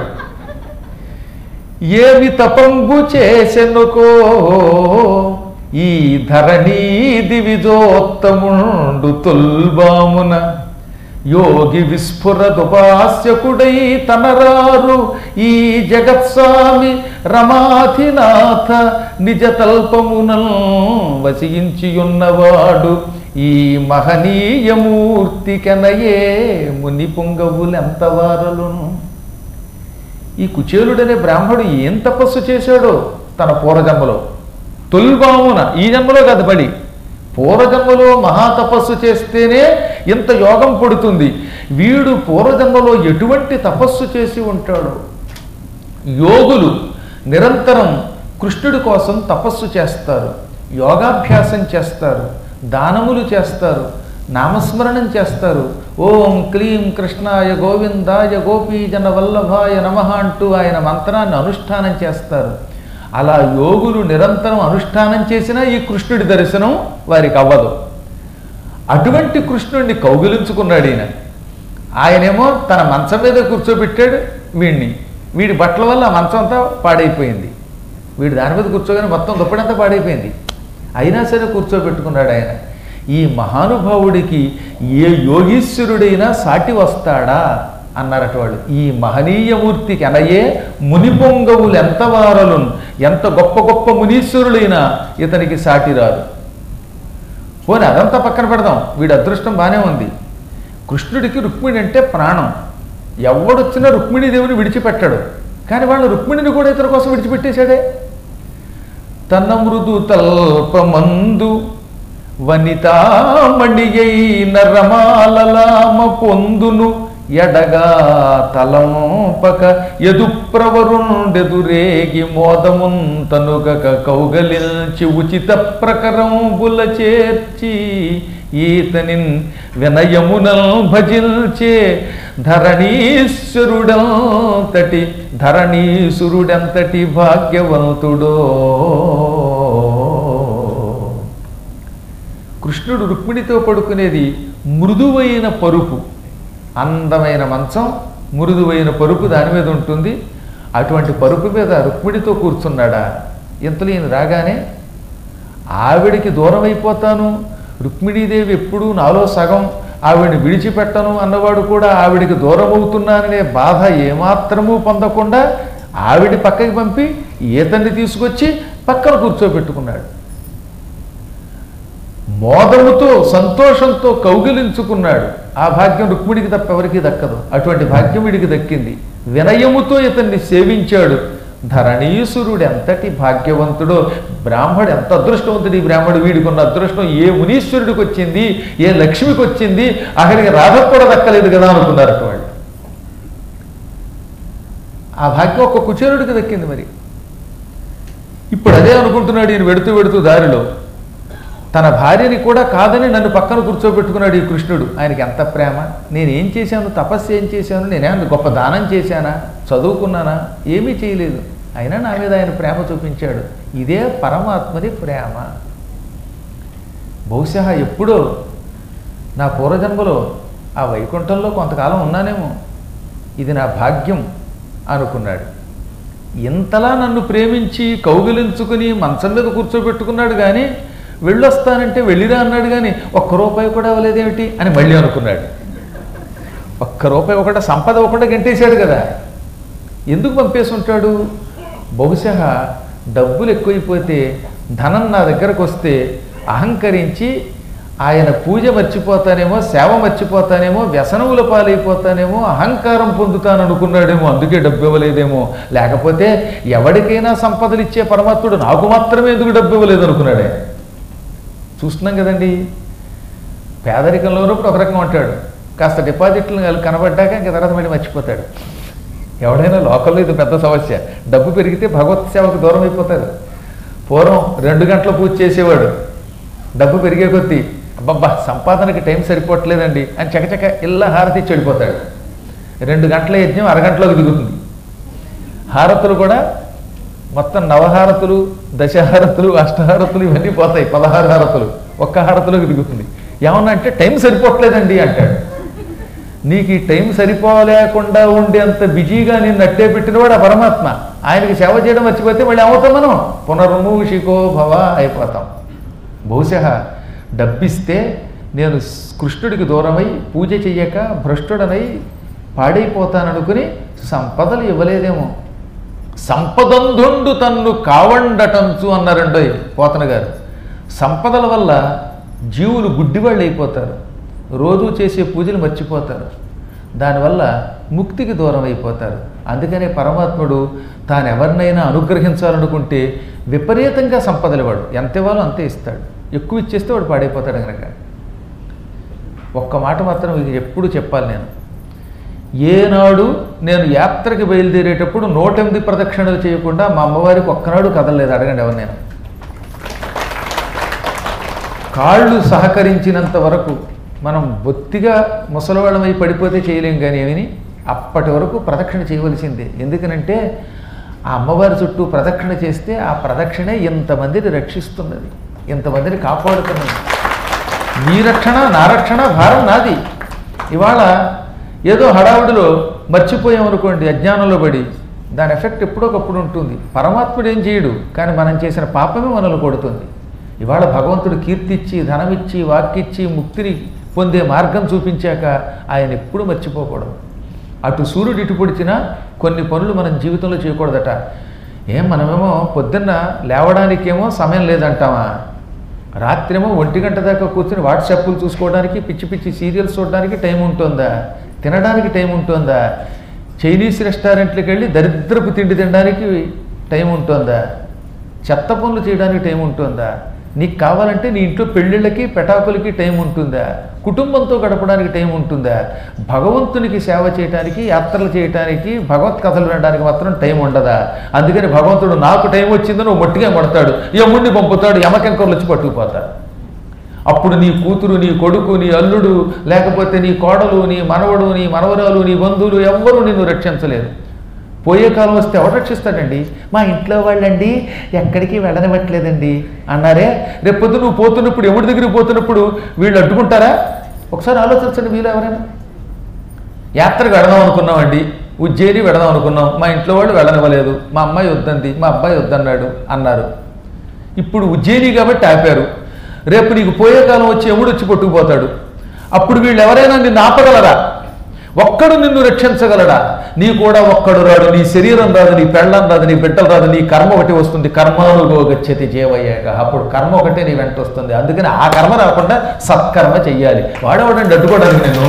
ఏమి తపంబు చేసెనుకో ఈ ధరణీ దివిజోత్తముండు తొల్బామున యోగి విస్ఫురదుపాస్యకుడై తనరారు ఈ జగత్స్వామి రమాధినాథ నిజ తల్పమునల్ వసించియున్నవాడు ఈ మహనీయమూర్తికెనయే ముని పొంగవులెంతవారలును ఈ కుచేలుడనే బ్రాహ్మడు ఏం తపస్సు చేశాడో తన పూర్వజన్మలో తొలిబామున ఈ జన్మలో కాదు బడి పూర్వజన్మలో మహాతపస్సు చేస్తేనే ఇంత యోగం పడుతుంది వీడు పూర్వజన్మలో ఎటువంటి తపస్సు చేసి ఉంటాడు యోగులు నిరంతరం కృష్ణుడి కోసం తపస్సు చేస్తారు యోగాభ్యాసం చేస్తారు దానములు చేస్తారు నామస్మరణం చేస్తారు ఓం క్లీం కృష్ణాయ గోవిందాయ గోపీజన వల్లభాయ నమ అంటూ ఆయన మంత్రాన్ని అనుష్ఠానం చేస్తారు అలా యోగులు నిరంతరం అనుష్ఠానం చేసినా ఈ కృష్ణుడి దర్శనం వారికి అవ్వదు అటువంటి కృష్ణుడిని కౌగిలించుకున్నాడు ఈయన ఆయనేమో తన మంచం మీద కూర్చోబెట్టాడు వీడిని వీడి బట్టల వల్ల ఆ మంచం అంతా పాడైపోయింది వీడు దాని మీద కూర్చోగానే మొత్తం దుప్పటంతా పాడైపోయింది అయినా సరే కూర్చోబెట్టుకున్నాడు ఆయన ఈ మహానుభావుడికి ఏ యోగీశ్వరుడైనా సాటి వస్తాడా అన్నారట వాళ్ళు ఈ మహనీయమూర్తికి అనయే ముని పొంగవులు ఎంత వారలున్ ఎంత గొప్ప గొప్ప మునీశ్వరులైనా ఇతనికి సాటి రారు పోనీ అదంతా పక్కన పెడదాం వీడి అదృష్టం బాగానే ఉంది కృష్ణుడికి రుక్మిణి అంటే ప్రాణం ఎవడొచ్చినా రుక్మిణీదేవిని విడిచిపెట్టాడు కానీ వాళ్ళు రుక్మిణిని కూడా ఇతని కోసం విడిచిపెట్టేశాడే తన మృదు తల్పమందు వనితామణియైన రమాలలామ పొందును ఎడగా తలంపక ఎదు ప్రవరుండెదురేగి మోదమున్ తనుగక కౌగలించి ఉచిత ప్రకరంబుల చేర్చి ఈతనిన్ వినయమునల్ భజిల్చే ధరణీశ్వరుడంతటి ధరణీసురుడెంతటి భాగ్యవంతుడో కృష్ణుడు రుక్మిణితో పడుకునేది మృదువైన పరుపు అందమైన మంచం మృదువైన పరుపు దాని మీద ఉంటుంది అటువంటి పరుపు మీద రుక్మిణితో కూర్చున్నాడా ఇంతలో ఈయన రాగానే ఆవిడికి దూరం అయిపోతాను రుక్మిణీదేవి ఎప్పుడూ నాలో సగం ఆవిడని విడిచిపెట్టను అన్నవాడు కూడా ఆవిడికి దూరం అవుతున్నాననే బాధ ఏమాత్రమూ పొందకుండా ఆవిడి పక్కకి పంపి ఈతన్ని తీసుకొచ్చి పక్కన కూర్చోబెట్టుకున్నాడు మోదముతో సంతోషంతో కౌగిలించుకున్నాడు ఆ భాగ్యం రుక్మిడికి తప్ప ఎవరికీ దక్కదు అటువంటి భాగ్యం వీడికి దక్కింది వినయముతో ఇతన్ని సేవించాడు ధరణీసురుడు ఎంతటి భాగ్యవంతుడో బ్రాహ్మడు ఎంత అదృష్టవంతుడు ఈ బ్రాహ్మడు వీడికి ఉన్న అదృష్టం ఏ మునీశ్వరుడికి వచ్చింది ఏ లక్ష్మికి వచ్చింది అక్కడికి రాధకు కూడా దక్కలేదు కదా అనుకున్నారు వాళ్ళు ఆ భాగ్యం ఒక్క కుచేరుడికి దక్కింది మరి ఇప్పుడు అదే అనుకుంటున్నాడు ఈయన వెడుతూ వెడుతూ దారిలో తన భార్యని కూడా కాదని నన్ను పక్కన కూర్చోబెట్టుకున్నాడు ఈ కృష్ణుడు ఆయనకి ఎంత ప్రేమ నేను ఏం చేశాను తపస్సు ఏం చేశాను నేనేమన్నా గొప్ప దానం చేశానా చదువుకున్నానా ఏమీ చేయలేదు అయినా నా మీద ఆయన ప్రేమ చూపించాడు ఇదే పరమాత్మని ప్రేమ బహుశా ఎప్పుడో నా పూర్వజన్మలో ఆ వైకుంఠంలో కొంతకాలం ఉన్నానేమో ఇది నా భాగ్యం అనుకున్నాడు ఇంతలా నన్ను ప్రేమించి కౌగిలించుకుని మంచం మీద కూర్చోబెట్టుకున్నాడు కానీ వెళ్ళొస్తానంటే వెళ్ళిరా అన్నాడు కానీ ఒక్క రూపాయి కూడా ఇవ్వలేదేమిటి అని మళ్ళీ అనుకున్నాడు ఒక్క రూపాయి ఒకట సంపద ఒకటే గంటేశాడు కదా ఎందుకు పంపేసి ఉంటాడు బహుశా డబ్బులు ఎక్కువైపోతే ధనం నా దగ్గరకు వస్తే అహంకరించి ఆయన పూజ మర్చిపోతానేమో సేవ మర్చిపోతానేమో వ్యసనముల పాలైపోతానేమో అహంకారం పొందుతాను అనుకున్నాడేమో అందుకే డబ్బు ఇవ్వలేదేమో లేకపోతే ఎవరికైనా సంపదలు ఇచ్చే పరమాత్ముడు నాకు మాత్రమే ఎందుకు డబ్బు ఇవ్వలేదు అనుకున్నాడు ఆయన చూస్తున్నాం కదండి పేదరికంలో ఉన్నప్పుడు ఒక రకంగా ఉంటాడు కాస్త డిపాజిట్లు కనబడ్డాక ఇంక తర్వాత మళ్ళీ మర్చిపోతాడు ఎవడైనా లోకల్లో ఇది పెద్ద సమస్య డబ్బు పెరిగితే భగవత్ సేవకు దూరం అయిపోతారు పూర్వం రెండు గంటల పూజ చేసేవాడు డబ్బు పెరిగే కొద్దీ అబ్బబ్బా సంపాదనకి టైం సరిపోవట్లేదండి అని చకచక ఇళ్ళ హారతి చెడిపోతాడు రెండు గంటల యజ్ఞం అరగంటలోకి దిగుతుంది హారతులు కూడా మొత్తం నవహారతులు దశహారతులు అష్టహారతులు ఇవన్నీ పోతాయి పదహారు హారతులు ఒక్క హారతిలోకి దిగుతుంది ఏమన్నా అంటే టైం సరిపోవట్లేదండి అంటాడు నీకు ఈ టైం సరిపోలేకుండా ఉండేంత బిజీగా నేను నట్టే పెట్టినవాడు ఆ పరమాత్మ ఆయనకి సేవ చేయడం మర్చిపోతే మళ్ళీ ఏమవుతాం మనం పునర్మూషికో భవ అయిపోతాం బహుశా డబ్బిస్తే నేను కృష్ణుడికి దూరమై పూజ చెయ్యక భ్రష్టుడనై పాడైపోతాననుకుని సంపదలు ఇవ్వలేదేమో సంపదంధుండు తన్ను కావండటంచు అన్నారండోయ్ పోతన గారు సంపదల వల్ల జీవులు గుడ్డివాళ్ళు అయిపోతారు రోజు చేసే పూజలు మర్చిపోతారు దానివల్ల ముక్తికి దూరం అయిపోతారు అందుకనే పరమాత్ముడు తాను ఎవరినైనా అనుగ్రహించాలనుకుంటే విపరీతంగా సంపదలు ఇవ్వడు ఎంత ఇవ్వాలో అంతే ఇస్తాడు ఎక్కువ ఇచ్చేస్తే వాడు పాడైపోతాడు కనుక ఒక్క మాట మాత్రం ఇది ఎప్పుడు చెప్పాలి నేను ఏనాడు నేను యాత్రకి బయలుదేరేటప్పుడు నూటెనిమిది ప్రదక్షిణలు చేయకుండా మా అమ్మవారికి ఒక్కనాడు కదలలేదు అడగండి ఎవరు నేను కాళ్ళు సహకరించినంత వరకు మనం బొత్తిగా ముసలివాళ్ళమై పడిపోతే చేయలేం కానీ ఏమిని అప్పటి వరకు ప్రదక్షిణ చేయవలసిందే ఎందుకనంటే ఆ అమ్మవారి చుట్టూ ప్రదక్షిణ చేస్తే ఆ ప్రదక్షిణే ఇంతమందిని రక్షిస్తున్నది ఇంతమందిని కాపాడుతున్నది నీ రక్షణ నా రక్షణ భారం నాది ఇవాళ ఏదో హడావుడిలో మర్చిపోయామనుకోండి అజ్ఞానంలో పడి దాని ఎఫెక్ట్ ఎప్పుడోకప్పుడు ఉంటుంది పరమాత్ముడు ఏం చేయడు కానీ మనం చేసిన పాపమే మనల్ని కొడుతుంది ఇవాళ భగవంతుడు కీర్తిచ్చి ధనమిచ్చి వాక్కిచ్చి ముక్తిని పొందే మార్గం చూపించాక ఆయన ఎప్పుడు మర్చిపోకూడదు అటు సూర్యుడు ఇటు పొడిచినా కొన్ని పనులు మనం జీవితంలో చేయకూడదట ఏం మనమేమో పొద్దున్న లేవడానికేమో సమయం లేదంటామా రాత్రేమో ఒంటి గంట దాకా కూర్చుని వాట్సాప్లు చూసుకోవడానికి పిచ్చి పిచ్చి సీరియల్స్ చూడడానికి టైం ఉంటుందా తినడానికి టైం ఉంటుందా చైనీస్ రెస్టారెంట్లకు వెళ్ళి దరిద్రపు తిండి తినడానికి టైం ఉంటుందా చెత్త పనులు చేయడానికి టైం ఉంటుందా నీకు కావాలంటే నీ ఇంట్లో పెళ్ళిళ్ళకి పెటాకులకి టైం ఉంటుందా కుటుంబంతో గడపడానికి టైం ఉంటుందా భగవంతునికి సేవ చేయడానికి యాత్రలు చేయడానికి భగవత్ కథలు వినడానికి మాత్రం టైం ఉండదా అందుకని భగవంతుడు నాకు టైం వచ్చిందని ఓ మొట్టిగా కొడతాడు యముడిని పంపుతాడు యమకెంకర్లు వచ్చి పట్టుకుపోతాడు అప్పుడు నీ కూతురు నీ కొడుకు నీ అల్లుడు లేకపోతే నీ కోడలు నీ మనవడు నీ మనవరాలు నీ బంధువులు ఎవ్వరూ నిన్ను రక్షించలేరు పోయే కాలం వస్తే ఎవరు రక్షిస్తాడండి మా ఇంట్లో వాళ్ళండి ఎక్కడికి వెళ్ళనివ్వట్లేదండి అన్నారే రేపొద్దు నువ్వు పోతున్నప్పుడు ఎవరి దగ్గరికి పోతున్నప్పుడు వీళ్ళు అడ్డుకుంటారా ఒకసారి ఆలోచించండి వీళ్ళు ఎవరైనా యాత్రకు వెడదాం అనుకున్నామండి ఉజ్జయిని వెడదాం అనుకున్నాం మా ఇంట్లో వాళ్ళు వెళ్ళనివ్వలేదు మా అమ్మాయి వద్దంది మా అబ్బాయి వద్దన్నాడు అన్నారు ఇప్పుడు ఉజ్జయిని కాబట్టి ఆపారు రేపు నీకు పోయే కాలం వచ్చి ఎముడు వచ్చి పట్టుకుపోతాడు అప్పుడు వీళ్ళు ఎవరైనా నిన్ను ఆపగలరా ఒక్కడు నిన్ను రక్షించగలడా నీ కూడా ఒక్కడు రాడు నీ శరీరం రాదు నీ పెళ్ళం రాదు నీ బిడ్డలు రాదు నీ కర్మ ఒకటి వస్తుంది కర్మానుగో గచ్చతి జీవయ్యాక అప్పుడు కర్మ ఒకటే నీ వెంట వస్తుంది అందుకని ఆ కర్మ రాకుండా సత్కర్మ చెయ్యాలి వాడేవాడండి అడ్డుకోవడానికి నేను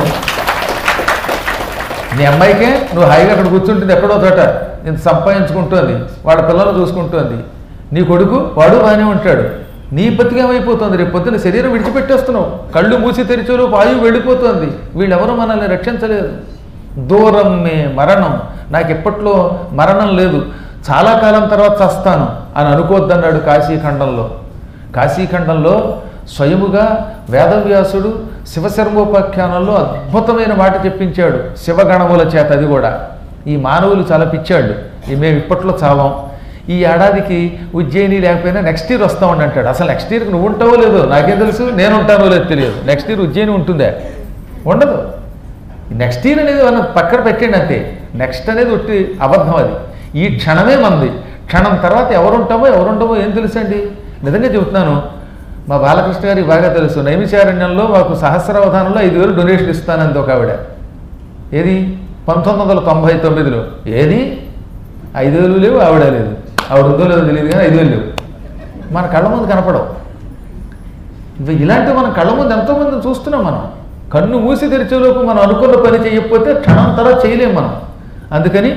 నీ అమ్మాయికే నువ్వు హాయిగా అక్కడ కూర్చుంటుంది ఎక్కడో చోట నేను సంపాదించుకుంటోంది వాళ్ళ పిల్లలు చూసుకుంటోంది నీ కొడుకు వాడు బాగానే ఉంటాడు నీ బతికేమైపోతుంది రేపు పొద్దున శరీరం విడిచిపెట్టేస్తున్నావు కళ్ళు మూసి తెరిచేలో వాయువు వెళ్ళిపోతుంది వీళ్ళెవరూ మనల్ని రక్షించలేరు దూరం మే మరణం నాకు ఎప్పట్లో మరణం లేదు చాలా కాలం తర్వాత చస్తాను అని అనుకోవద్దన్నాడు కాశీఖండంలో కాశీఖండంలో స్వయముగా వేదవ్యాసుడు శివశర్మోపాఖ్యానంలో అద్భుతమైన మాట చెప్పించాడు శివగణముల చేత అది కూడా ఈ మానవులు చాలా పిచ్చాళ్ళు ఈ మేము ఇప్పట్లో చావం ఈ ఏడాదికి ఉజ్జయిని లేకపోయినా నెక్స్ట్ ఇయర్ వస్తామని అంటాడు అసలు నెక్స్ట్ ఇయర్కి నువ్వు ఉంటావో లేదో నాకేం తెలుసు నేను ఉంటానో లేదో తెలియదు నెక్స్ట్ ఇయర్ ఉజ్జయిని ఉంటుందా ఉండదు నెక్స్ట్ ఇయర్ అనేది మనం పక్కన పెట్టండి అంతే నెక్స్ట్ అనేది ఒట్టి అబద్ధం అది ఈ క్షణమే మంది క్షణం తర్వాత ఎవరుంటామో ఎవరుంటామో ఏం తెలుసండి నిజంగా చెబుతున్నాను మా బాలకృష్ణ గారికి బాగా తెలుసు నైమిషారణ్యంలో మాకు సహస్రావధానంలో ఐదు వేలు డొనేషన్ ఇస్తానంది ఒక ఆవిడ ఏది పంతొమ్మిది వందల తొంభై తొమ్మిదిలో ఏది ఐదు వేలు లేవు ఆవిడ లేదు ఆవిడ ఉందో లేదో తెలియదు కానీ ఐదు వేలు లేవు మన కళ్ళ ముందు కనపడవు ఇవి ఇలాంటివి మన కళ్ళ ముందు ఎంతోమందిని చూస్తున్నాం మనం కన్ను మూసి తెరిచేలోపు మనం అనుకున్న పని చేయకపోతే క్షణం తర్వాత చేయలేం మనం అందుకని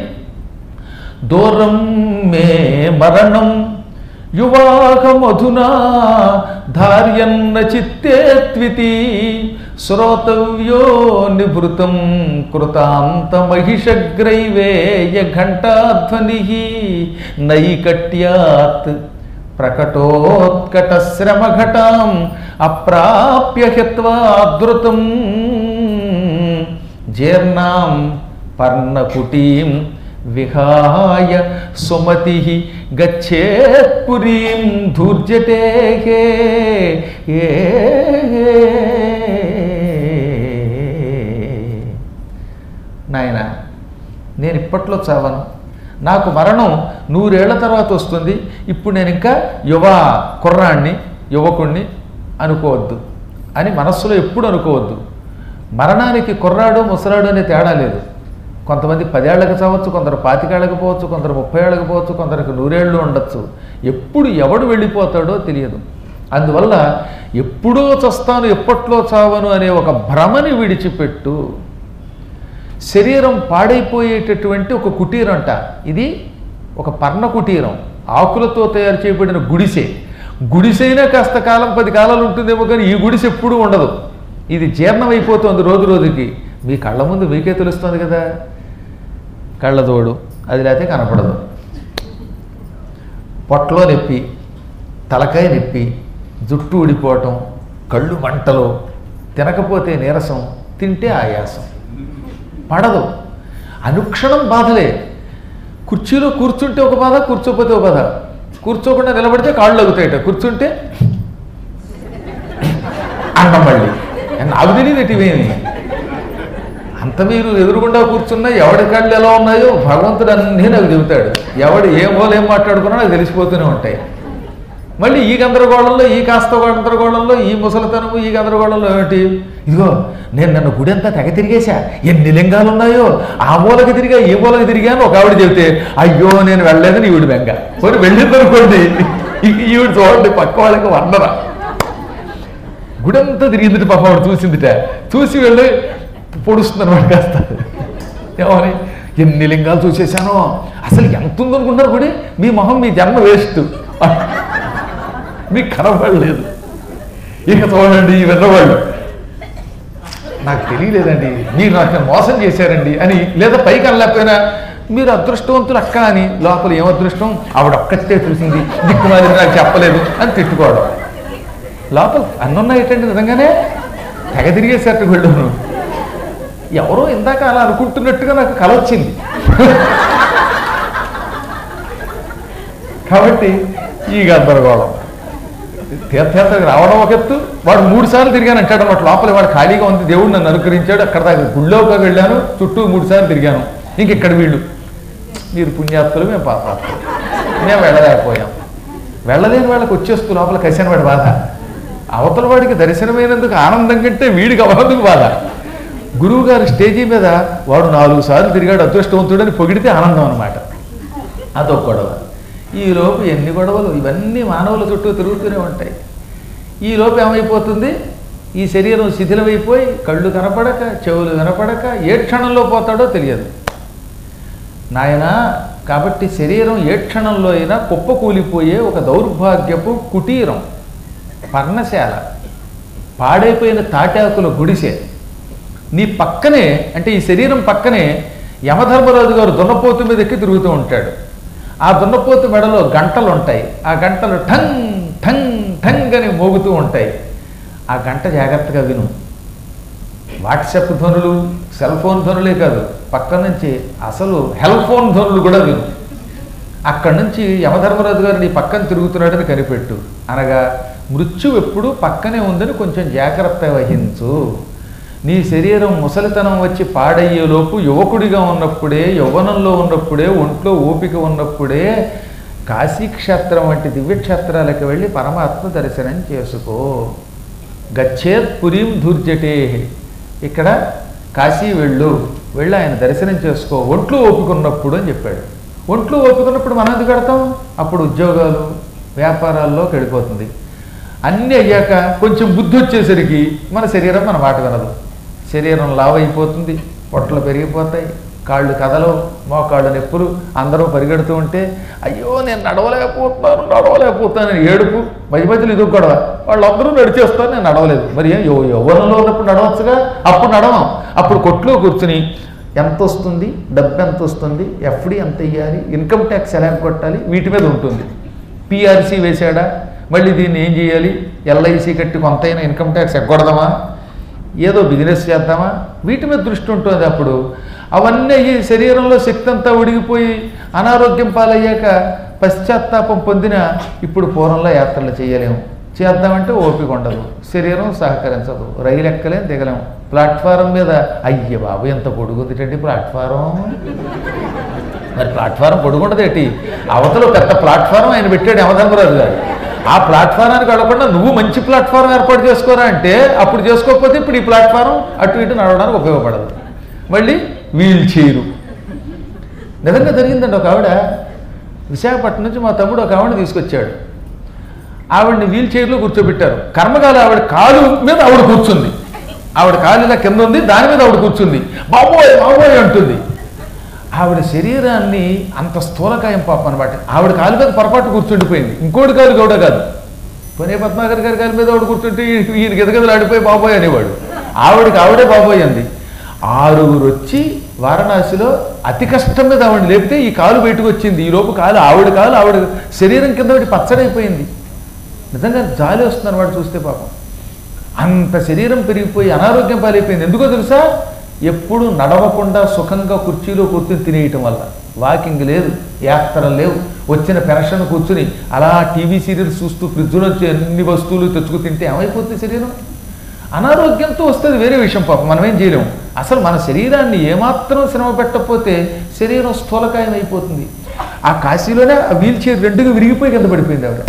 దూరం మే మరణం యువాక మధునా ధార్యన్న చిత్తే త్వితి శ్రోతవ్యో నిభృతం కృతాంత మహిషగ్రైవేయ ఘంటాధ్వని నైకట్యాత్ ప్రకటోత్కట శ్రమఘటాం అప్రాప్య హిత్వాదృతం జీర్ణాం పర్ణకుటీం విహాయ సుమతి గచ్చేత్పురీం ధూర్జటే ఏ నాయన నేను ఇప్పట్లో చావను నాకు మరణం నూరేళ్ల తర్వాత వస్తుంది ఇప్పుడు నేను ఇంకా యువ కుర్రాన్ని యువకుణ్ణి అనుకోవద్దు అని మనస్సులో ఎప్పుడు అనుకోవద్దు మరణానికి కుర్రాడు ముసలాడు అనే తేడా లేదు కొంతమంది పదేళ్లకు చావచ్చు కొందరు పాతికేళ్లకు పోవచ్చు కొందరు ముప్పై ఏళ్ళకి పోవచ్చు కొందరికి నూరేళ్ళు ఉండొచ్చు ఎప్పుడు ఎవడు వెళ్ళిపోతాడో తెలియదు అందువల్ల ఎప్పుడో చస్తాను ఎప్పట్లో చావను అనే ఒక భ్రమని విడిచిపెట్టు శరీరం పాడైపోయేటటువంటి ఒక కుటీరంట ఇది ఒక పర్ణ కుటీరం ఆకులతో తయారు చేయబడిన గుడిసె గుడిసైనా కాస్త కాలం పది కాలాలు ఉంటుందేమో కానీ ఈ గుడిసె ఎప్పుడూ ఉండదు ఇది జీర్ణమైపోతుంది రోజు రోజుకి మీ కళ్ళ ముందు మీకే తెలుస్తుంది కదా కళ్ళదోడు అది లేకపోతే కనపడదు పొట్టలో నొప్పి తలకాయ నొప్పి జుట్టు ఊడిపోవటం కళ్ళు మంటలు తినకపోతే నీరసం తింటే ఆయాసం పడదు అనుక్షణం బాధలే కుర్చీలో కూర్చుంటే ఒక బాధ కూర్చోపోతే ఒక బాధ కూర్చోకుండా నిలబడితే కాళ్ళు అగుతాయట కూర్చుంటే అన్నం మళ్ళీ నాకు తెలియదు ఇటువేమి అంత మీరు ఎదురుగుండా కూర్చున్నా ఎవడి కళ్ళు ఎలా ఉన్నాయో భగవంతుడు అన్నీ నాకు చెబుతాడు ఎవడు ఏ మూల ఏం మాట్లాడుకున్నా నాకు తెలిసిపోతూనే ఉంటాయి మళ్ళీ ఈ గందరగోళంలో ఈ కాస్త గందరగోళంలో ఈ ముసలితనము ఈ గందరగోళంలో ఏమిటి ఇదిగో నేను నన్ను గుడి అంతా తెగ తిరిగేశా ఎన్ని లింగాలు ఉన్నాయో ఆ మూలకి తిరిగా ఈ మూలకి తిరిగాను ఒక ఆవిడ చెబితే అయ్యో నేను వెళ్ళలేదని ఈవిడ బెంగ పోనీ వెళ్ళిందనుకోండి ఇక ఈవిడ చూడండి పక్క వాళ్ళకి వందరా గుడంతా తిరిగింది పాప ఆవిడ చూసిందిట చూసి వెళ్ళి పొడుస్తుంది అనమాట కాస్త ఏమని ఎన్ని లింగాలు చూసేశానో అసలు ఎంత ఉందనుకుంటున్నారు గుడి మీ మొహం మీ జన్మ వేస్ట్ మీకు కనపడలేదు ఇక చూడండి ఈ విన్నవాళ్ళు నాకు తెలియలేదండి మీరు నాకు మోసం చేశారండి అని లేదా పైకి అనలేకపోయినా మీరు అదృష్టవంతులు అక్క అని లోపల ఏం అదృష్టం ఆవిడ ఒక్కటే చూసింది దిక్కుమాలి నాకు చెప్పలేదు అని తిట్టుకోవడం లోపల అన్నున్నాయిటండి నిజంగానే తెగ తిరిగేసట్టు వెళ్ళాను ఎవరో ఇందాక అలా అనుకుంటున్నట్టుగా నాకు కల వచ్చింది కాబట్టి ఈ గందరగోళం తీర్థయాత్రకు రావడం ఒక ఎత్తు వాడు మూడు సార్లు తిరిగాను అంటాడు అనమాట లోపల వాడు ఖాళీగా ఉంది దేవుడు నన్ను అనుకరించాడు అక్కడ దాకా గుళ్ళోకి వెళ్ళాను చుట్టూ మూడు సార్లు తిరిగాను ఇంక ఇక్కడ వీళ్ళు మీరు పుణ్యాత్తులు మేము పాపాత్తులు మేము వెళ్ళలేకపోయాం వెళ్ళలేని వాళ్ళకి వచ్చేస్తూ లోపల కసిన వాడి బాధ అవతల వాడికి దర్శనమైనందుకు ఆనందం కంటే వీడికి అవనందుకు బాధ గురువు గారు స్టేజీ మీద వాడు నాలుగు సార్లు తిరిగాడు అదృష్టవంతుడని పొగిడితే ఆనందం అనమాట అదొక గొడవ ఈలోపు ఎన్ని గొడవలు ఇవన్నీ మానవుల చుట్టూ తిరుగుతూనే ఉంటాయి ఈలోపు ఏమైపోతుంది ఈ శరీరం శిథిలమైపోయి కళ్ళు కనపడక చెవులు వినపడక ఏ క్షణంలో పోతాడో తెలియదు నాయన కాబట్టి శరీరం ఏ క్షణంలో అయినా కుప్పకూలిపోయే ఒక దౌర్భాగ్యపు కుటీరం పర్ణశాల పాడైపోయిన తాటాకుల గుడిసె నీ పక్కనే అంటే ఈ శరీరం పక్కనే యమధర్మరాజు గారు దున్నపోతు మీద ఎక్కి తిరుగుతూ ఉంటాడు ఆ దున్నపోతు మెడలో గంటలు ఉంటాయి ఆ గంటలు ఠంగ్ ఠంగ్ ఠంగ్ అని మోగుతూ ఉంటాయి ఆ గంట జాగ్రత్తగా విను వాట్సాప్ ధ్వనులు సెల్ ఫోన్ ధ్వనులే కాదు పక్క నుంచి అసలు హెల్ ఫోన్ ధ్వనులు కూడా విను అక్కడి నుంచి యమధర్మరాజు గారు నీ పక్కన తిరుగుతున్నాడని కనిపెట్టు అనగా మృత్యు ఎప్పుడు పక్కనే ఉందని కొంచెం జాగ్రత్త వహించు నీ శరీరం ముసలితనం వచ్చి పాడయ్యేలోపు యువకుడిగా ఉన్నప్పుడే యవ్వనంలో ఉన్నప్పుడే ఒంట్లో ఓపిక ఉన్నప్పుడే కాశీక్షేత్రం వంటి దివ్యక్షేత్రాలకు వెళ్ళి పరమాత్మ దర్శనం చేసుకో గచ్చేత్ పురీం ధూర్జటే ఇక్కడ కాశీ వెళ్ళు వెళ్ళి ఆయన దర్శనం చేసుకో ఒంట్లో ఓపిక ఉన్నప్పుడు అని చెప్పాడు ఒంట్లో ఓపిక ఉన్నప్పుడు మనం ఎందుకు కడతాం అప్పుడు ఉద్యోగాలు వ్యాపారాల్లోకి వెళ్ళిపోతుంది అన్నీ అయ్యాక కొంచెం బుద్ధి వచ్చేసరికి మన శరీరం మన మాట వినదు శరీరం లావైపోతుంది పొట్టలు పెరిగిపోతాయి కాళ్ళు కదలవు మోకాళ్ళు నొప్పులు అందరూ పరిగెడుతూ ఉంటే అయ్యో నేను నడవలేకపోతున్నాను నడవలేకపోతున్నాను అని ఏడుపు మధ్య మధ్యలో ఇది గొడవ వాళ్ళందరూ నడిచేస్తారు నేను నడవలేదు మరి ఏం యౌ యవ్వనంలో ఉన్నప్పుడు నడవచ్చుగా అప్పుడు నడవం అప్పుడు కొట్లో కూర్చుని ఎంత వస్తుంది డబ్బు ఎంత వస్తుంది ఎఫ్డి ఎంత ఇవ్వాలి ఇన్కమ్ ట్యాక్స్ ఎలా కొట్టాలి వీటి మీద ఉంటుంది పిఆర్సీ వేసాడా మళ్ళీ దీన్ని ఏం చేయాలి ఎల్ఐసి కట్టి కొంతైనా ఇన్కమ్ ట్యాక్స్ ఎగ్గొడదామా ఏదో బిజినెస్ చేద్దామా వీటి మీద దృష్టి ఉంటుంది అప్పుడు అవన్నీ అయ్యి శరీరంలో శక్తి అంతా ఉడిగిపోయి అనారోగ్యం పాలయ్యాక పశ్చాత్తాపం పొందిన ఇప్పుడు పూర్వంలో యాత్రలు చేయలేము చేద్దామంటే ఓపిక ఉండదు శరీరం సహకరించదు రైలు ఎక్కలేం దిగలేము ప్లాట్ఫారం మీద అయ్య బాబు ఎంత పొడుగుందిటండి ప్లాట్ఫారం మరి ప్లాట్ఫారం పొడుగుండదేటి అవతల పెద్ద ప్లాట్ఫారం ఆయన పెట్టాడు యమధర్మరాజు గారు ఆ ప్లాట్ఫారానికి వెళ్ళకుండా నువ్వు మంచి ప్లాట్ఫారం ఏర్పాటు చేసుకోరా అంటే అప్పుడు చేసుకోకపోతే ఇప్పుడు ఈ ప్లాట్ఫారం అటు ఇటు నడవడానికి ఉపయోగపడదు మళ్ళీ వీల్ చైరు నిజంగా జరిగిందండి ఒక ఆవిడ విశాఖపట్నం నుంచి మా తమ్ముడు ఒక ఆవిడ తీసుకొచ్చాడు ఆవిడని వీల్ చైర్లో కూర్చోబెట్టారు కర్మకాల ఆవిడ కాలు మీద ఆవిడ కూర్చుంది ఆవిడ కాలు ఇలా కింద ఉంది దాని మీద ఆవిడ కూర్చుంది బాబోయ్ బాబోయ్ అంటుంది ఆవిడ శరీరాన్ని అంత స్థూలకాయం పాపం అనమాట ఆవిడ కాలు మీద పొరపాటు కూర్చుండిపోయింది ఇంకోటి కాలు కూడా కాదు కొనే పద్మాకర్ గారి కాలు మీద ఆవిడ కూర్చుంటే ఈ- ఈయన గదగదలు ఆడిపోయి బాబోయ్ అనేవాడు ఆవిడకి ఆవిడే బాబోయ్ అంది ఆరుగురు వచ్చి వారణాసిలో అతి కష్టం మీద ఆవిడ లేపితే ఈ కాలు బయటకు వచ్చింది ఈ లోపు కాలు ఆవిడ కాలు ఆవిడ శరీరం కింద ఒకటి పచ్చడైపోయింది నిజంగా జాలి వస్తుంది అనమాట చూస్తే పాపం అంత శరీరం పెరిగిపోయి అనారోగ్యం పాలైపోయింది ఎందుకో తెలుసా ఎప్పుడు నడవకుండా సుఖంగా కుర్చీలో కూర్చుని తినేయటం వల్ల వాకింగ్ లేదు యాత్రలు లేవు వచ్చిన పెన్షన్ కూర్చుని అలా టీవీ సీరియల్స్ చూస్తూ ఫ్రిడ్జ్లో వచ్చి అన్ని వస్తువులు తెచ్చుకు తింటే ఏమైపోతుంది శరీరం అనారోగ్యంతో వస్తుంది వేరే విషయం పాపం మనం ఏం చేయలేము అసలు మన శరీరాన్ని ఏమాత్రం శ్రమ పెట్టకపోతే శరీరం స్థూలకాయం అయిపోతుంది ఆ కాశీలోనే ఆ వీల్ చైర్ రెండుగా విరిగిపోయి కింద పడిపోయింది ఆవిడ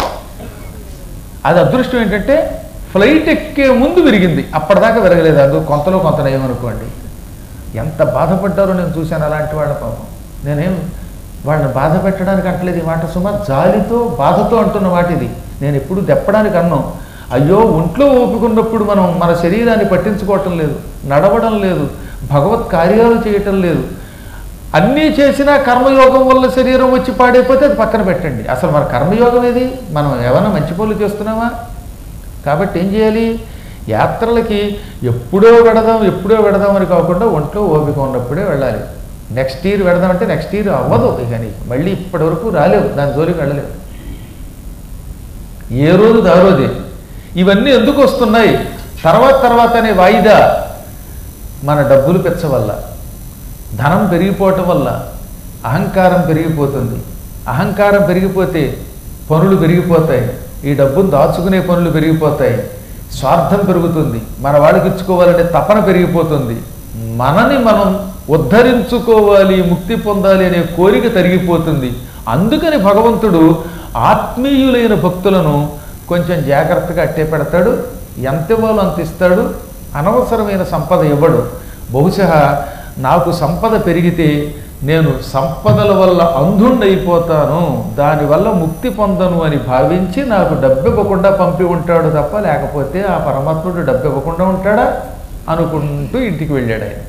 అది అదృష్టం ఏంటంటే ఫ్లైట్ ఎక్కే ముందు విరిగింది అప్పటిదాకా విరగలేదు అది కొంతలో కొంత నయం అనుకోండి ఎంత బాధపడ్డారో నేను చూశాను అలాంటి వాళ్ళ పాపం నేనేం వాళ్ళని బాధ పెట్టడానికి అంటలేదు ఈ మాట సుమా జాలితో బాధతో అంటున్న మాట ఇది నేను ఎప్పుడు దెప్పడానికి అన్నాం అయ్యో ఒంట్లో ఓపికన్నప్పుడు మనం మన శరీరాన్ని పట్టించుకోవటం లేదు నడవడం లేదు భగవత్ కార్యాలు చేయటం లేదు అన్నీ చేసినా కర్మయోగం వల్ల శరీరం వచ్చి పాడైపోతే అది పక్కన పెట్టండి అసలు మన కర్మయోగం ఏది మనం ఏమైనా మంచి పనులు చేస్తున్నామా కాబట్టి ఏం చేయాలి యాత్రలకి ఎప్పుడో వెడదాం ఎప్పుడో వెడదాం అని కాకుండా ఒంట్లో ఓపిక ఉన్నప్పుడే వెళ్ళాలి నెక్స్ట్ ఇయర్ వెడదామంటే నెక్స్ట్ ఇయర్ అవ్వదు ఇక నీకు మళ్ళీ ఇప్పటి వరకు రాలేవు దాని జోలికి వెళ్ళలేవు ఏ రోజు దా రోజే ఇవన్నీ ఎందుకు వస్తున్నాయి తర్వాత తర్వాత అనే వాయిదా మన డబ్బులు పెచ్చ వల్ల ధనం పెరిగిపోవటం వల్ల అహంకారం పెరిగిపోతుంది అహంకారం పెరిగిపోతే పనులు పెరిగిపోతాయి ఈ డబ్బును దాచుకునే పనులు పెరిగిపోతాయి స్వార్థం పెరుగుతుంది మన వాడికి ఇచ్చుకోవాలనే తపన పెరిగిపోతుంది మనని మనం ఉద్ధరించుకోవాలి ముక్తి పొందాలి అనే కోరిక తరిగిపోతుంది అందుకని భగవంతుడు ఆత్మీయులైన భక్తులను కొంచెం జాగ్రత్తగా అట్టే పెడతాడు ఎంత ఇవ్వాలో అంత ఇస్తాడు అనవసరమైన సంపద ఇవ్వడు బహుశా నాకు సంపద పెరిగితే నేను సంపదల వల్ల అంధుండైపోతాను దానివల్ల ముక్తి పొందను అని భావించి నాకు డబ్బు ఇవ్వకుండా పంపి ఉంటాడు తప్ప లేకపోతే ఆ పరమాత్ముడు డబ్బు ఇవ్వకుండా ఉంటాడా అనుకుంటూ ఇంటికి వెళ్ళాడు ఆయన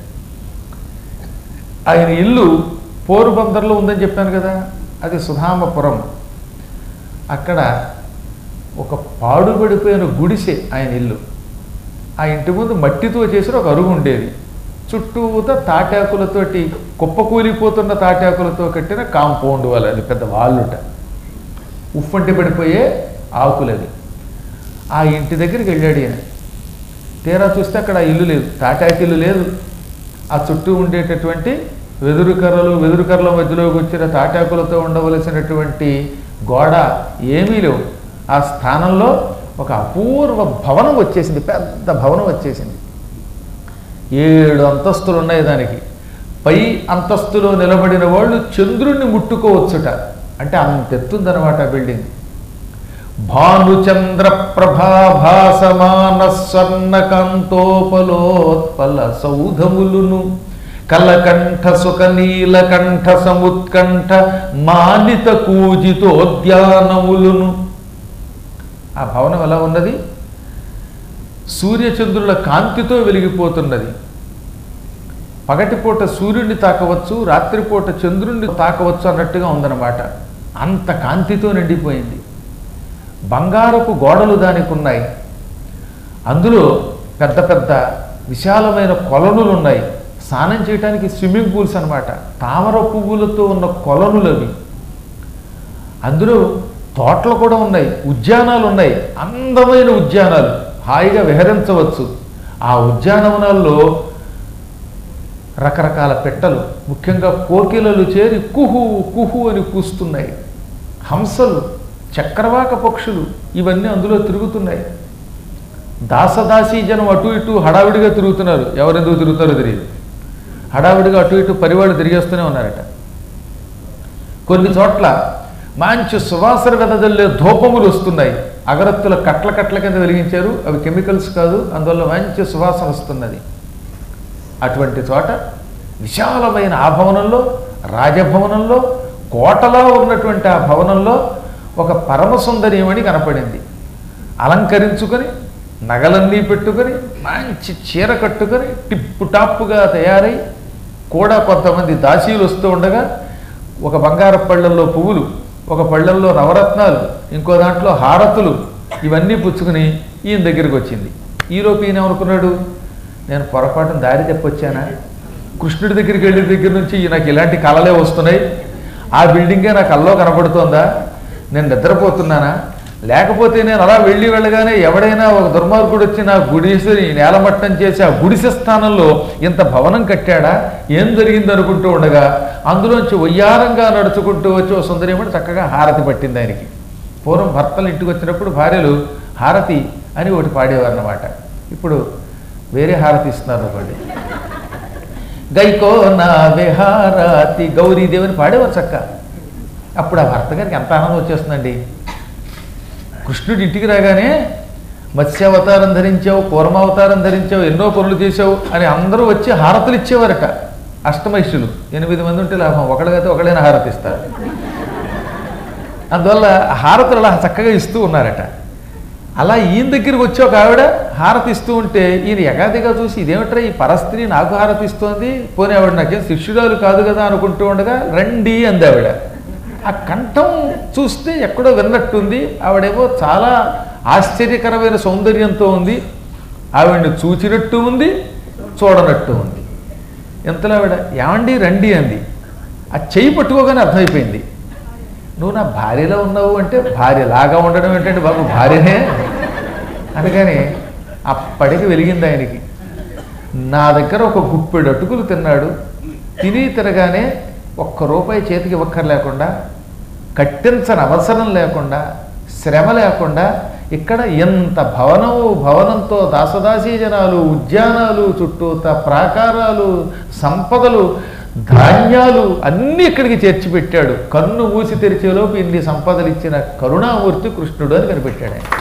ఆయన ఇల్లు పోరుబందర్లో ఉందని చెప్పాను కదా అది సుధామపురం అక్కడ ఒక పాడుబడిపోయిన గుడిసె ఆయన ఇల్లు ఆ ఇంటి ముందు మట్టితో చేసిన ఒక అరుగు ఉండేది చుట్టూతా తాటాకులతోటి కుప్పకూలిపోతున్న తాటాకులతో కట్టిన కాంపౌండ్ వాళ్ళు అది పెద్ద వాళ్ళుట ఉప్పంటి పడిపోయే ఆకులది ఆ ఇంటి దగ్గరికి వెళ్ళాడు ఈయన తీరా చూస్తే అక్కడ ఆ ఇల్లు లేదు తాటాకిల్లు లేదు ఆ చుట్టూ ఉండేటటువంటి వెదురు కర్రలు వెదురు కర్రల మధ్యలోకి వచ్చిన తాటాకులతో ఉండవలసినటువంటి గోడ ఏమీ లేవు ఆ స్థానంలో ఒక అపూర్వ భవనం వచ్చేసింది పెద్ద భవనం వచ్చేసింది ఏడు అంతస్తులు ఉన్నాయి దానికి పై అంతస్తులో నిలబడిన వాళ్ళు చంద్రుణ్ణి ముట్టుకోవచ్చుట అంటే అంత ఎత్తుందనమాట ఆ బిల్డింగ్ భానుచంద్ర ప్రభాభాసమాన స్వర్ణకాంతోపలోత్పల సౌధములును కలకంఠ సుఖ నీలకంఠ సముత్కంఠ మానిత కూజితోద్యానములును ఆ భవనం ఎలా ఉన్నది సూర్యచంద్రుల కాంతితో వెలిగిపోతున్నది పగటిపూట సూర్యుడిని తాకవచ్చు రాత్రిపూట చంద్రుడిని తాకవచ్చు అన్నట్టుగా ఉందన్నమాట అంత కాంతితో నిండిపోయింది బంగారపు గోడలు దానికి ఉన్నాయి అందులో పెద్ద పెద్ద విశాలమైన కొలనులు ఉన్నాయి స్నానం చేయడానికి స్విమ్మింగ్ పూల్స్ అన్నమాట తామర పువ్వులతో ఉన్న కొలనులు అవి అందులో తోటలు కూడా ఉన్నాయి ఉద్యానాలు ఉన్నాయి అందమైన ఉద్యానాలు హాయిగా విహరించవచ్చు ఆ ఉద్యానవనాల్లో రకరకాల పెట్టలు ముఖ్యంగా కోకిలలు చేరి కుహు కుహు అని కూస్తున్నాయి హంసలు చక్రవాక పక్షులు ఇవన్నీ అందులో తిరుగుతున్నాయి దాసదాసీ జనం అటు ఇటు హడావిడిగా తిరుగుతున్నారు ఎవరెందుకు తిరుగుతారో తెలియదు హడావిడిగా అటు ఇటు పరివాళ్ళు తిరిగేస్తూనే ఉన్నారట కొన్ని చోట్ల మంచి సువాసన వెదజల్లే ధూపములు వస్తున్నాయి అగరత్తుల కట్ల కట్ల కింద వెలిగించారు అవి కెమికల్స్ కాదు అందువల్ల మంచి సువాసన వస్తున్నది అటువంటి చోట విశాలమైన ఆ భవనంలో రాజభవనంలో కోటలో ఉన్నటువంటి ఆ భవనంలో ఒక పరమసుందరీమణి కనపడింది అలంకరించుకొని నగలన్నీ పెట్టుకొని మంచి చీర కట్టుకొని టిప్పు టాప్పుగా తయారై కూడా కొంతమంది దాసీలు వస్తూ ఉండగా ఒక బంగారు పళ్ళల్లో పువ్వులు ఒక పళ్ళల్లో నవరత్నాలు ఇంకో దాంట్లో హారతులు ఇవన్నీ పుచ్చుకుని ఈయన దగ్గరికి వచ్చింది ఈలోపు ఈయన ఏమనుకున్నాడు నేను పొరపాటున దారి తెప్పొచ్చానా కృష్ణుడి దగ్గరికి వెళ్ళిన దగ్గర నుంచి నాకు ఇలాంటి కళలే వస్తున్నాయి ఆ బిల్డింగే నా కల్లో కనపడుతోందా నేను నిద్రపోతున్నానా లేకపోతే నేను అలా వెళ్ళి వెళ్ళగానే ఎవడైనా ఒక దుర్మార్గుడు వచ్చి నా గుడిసెని నేలమట్టం చేసి ఆ గుడిసె స్థానంలో ఇంత భవనం కట్టాడా ఏం జరిగింది అనుకుంటూ ఉండగా అందులోంచి వయ్యారంగా నడుచుకుంటూ వచ్చి ఓ సుందరేమని చక్కగా హారతి పట్టింది ఆయనకి పూర్వం భర్తలు ఇంటికి వచ్చినప్పుడు భార్యలు హారతి అని ఒకటి పాడేవారు అన్నమాట ఇప్పుడు వేరే హారతి ఇస్తున్నారు అనుకోండి గైకో నా విహారాతి గౌరీదేవిని పాడేవారు చక్క అప్పుడు ఆ భర్త గారికి ఎంత ఆనందం వచ్చేస్తుందండి కృష్ణుడి ఇంటికి రాగానే మత్స్యావతారం ధరించావు కూర్మావతారం ధరించావు ఎన్నో పనులు చేసావు అని అందరూ వచ్చి హారతులు ఇచ్చేవారట అష్టమైష్యులు ఎనిమిది మంది ఉంటే లాభం ఒకళ్ళకైతే ఒకళ్ళైనా హారతి ఇస్తారు అందువల్ల హారతులు అలా చక్కగా ఇస్తూ ఉన్నారట అలా ఈయన దగ్గరికి వచ్చి ఒక ఆవిడ హారతి ఇస్తూ ఉంటే ఈయన ఎగాదిగా చూసి ఇదేమిట్రా ఈ పరస్త్రీ నాకు హారతి ఇస్తోంది పోనీ ఆవిడ నాకేం శిష్యురాలు కాదు కదా అనుకుంటూ ఉండగా రండి అంది ఆవిడ ఆ కంఠం చూస్తే ఎక్కడో విన్నట్టుంది ఆవిడేమో చాలా ఆశ్చర్యకరమైన సౌందర్యంతో ఉంది ఆవిడని చూచినట్టు ఉంది చూడనట్టు ఉంది ఎంతలో ఆవిడ ఏమండి రండి అంది ఆ చెయ్యి పట్టుకోగానే అర్థమైపోయింది నువ్వు నా భార్యలో ఉన్నావు అంటే భార్యలాగా ఉండడం ఏంటంటే బాబు భార్యనే అందుకని అప్పటికి వెలిగింది ఆయనకి నా దగ్గర ఒక గుప్పెడు అటుకులు తిన్నాడు తిని తినగానే ఒక్క రూపాయి చేతికి ఇవ్వక్కర్ లేకుండా కట్టించని అవసరం లేకుండా శ్రమ లేకుండా ఇక్కడ ఎంత భవనం భవనంతో దాసదాసీ జనాలు ఉద్యానాలు చుట్టూత ప్రాకారాలు సంపదలు ధాన్యాలు అన్నీ ఇక్కడికి చేర్చి పెట్టాడు కన్ను మూసి తెరిచేలోపు ఇన్ని సంపదలు ఇచ్చిన కరుణామూర్తి కృష్ణుడు అని కనిపెట్టాడు ఆయన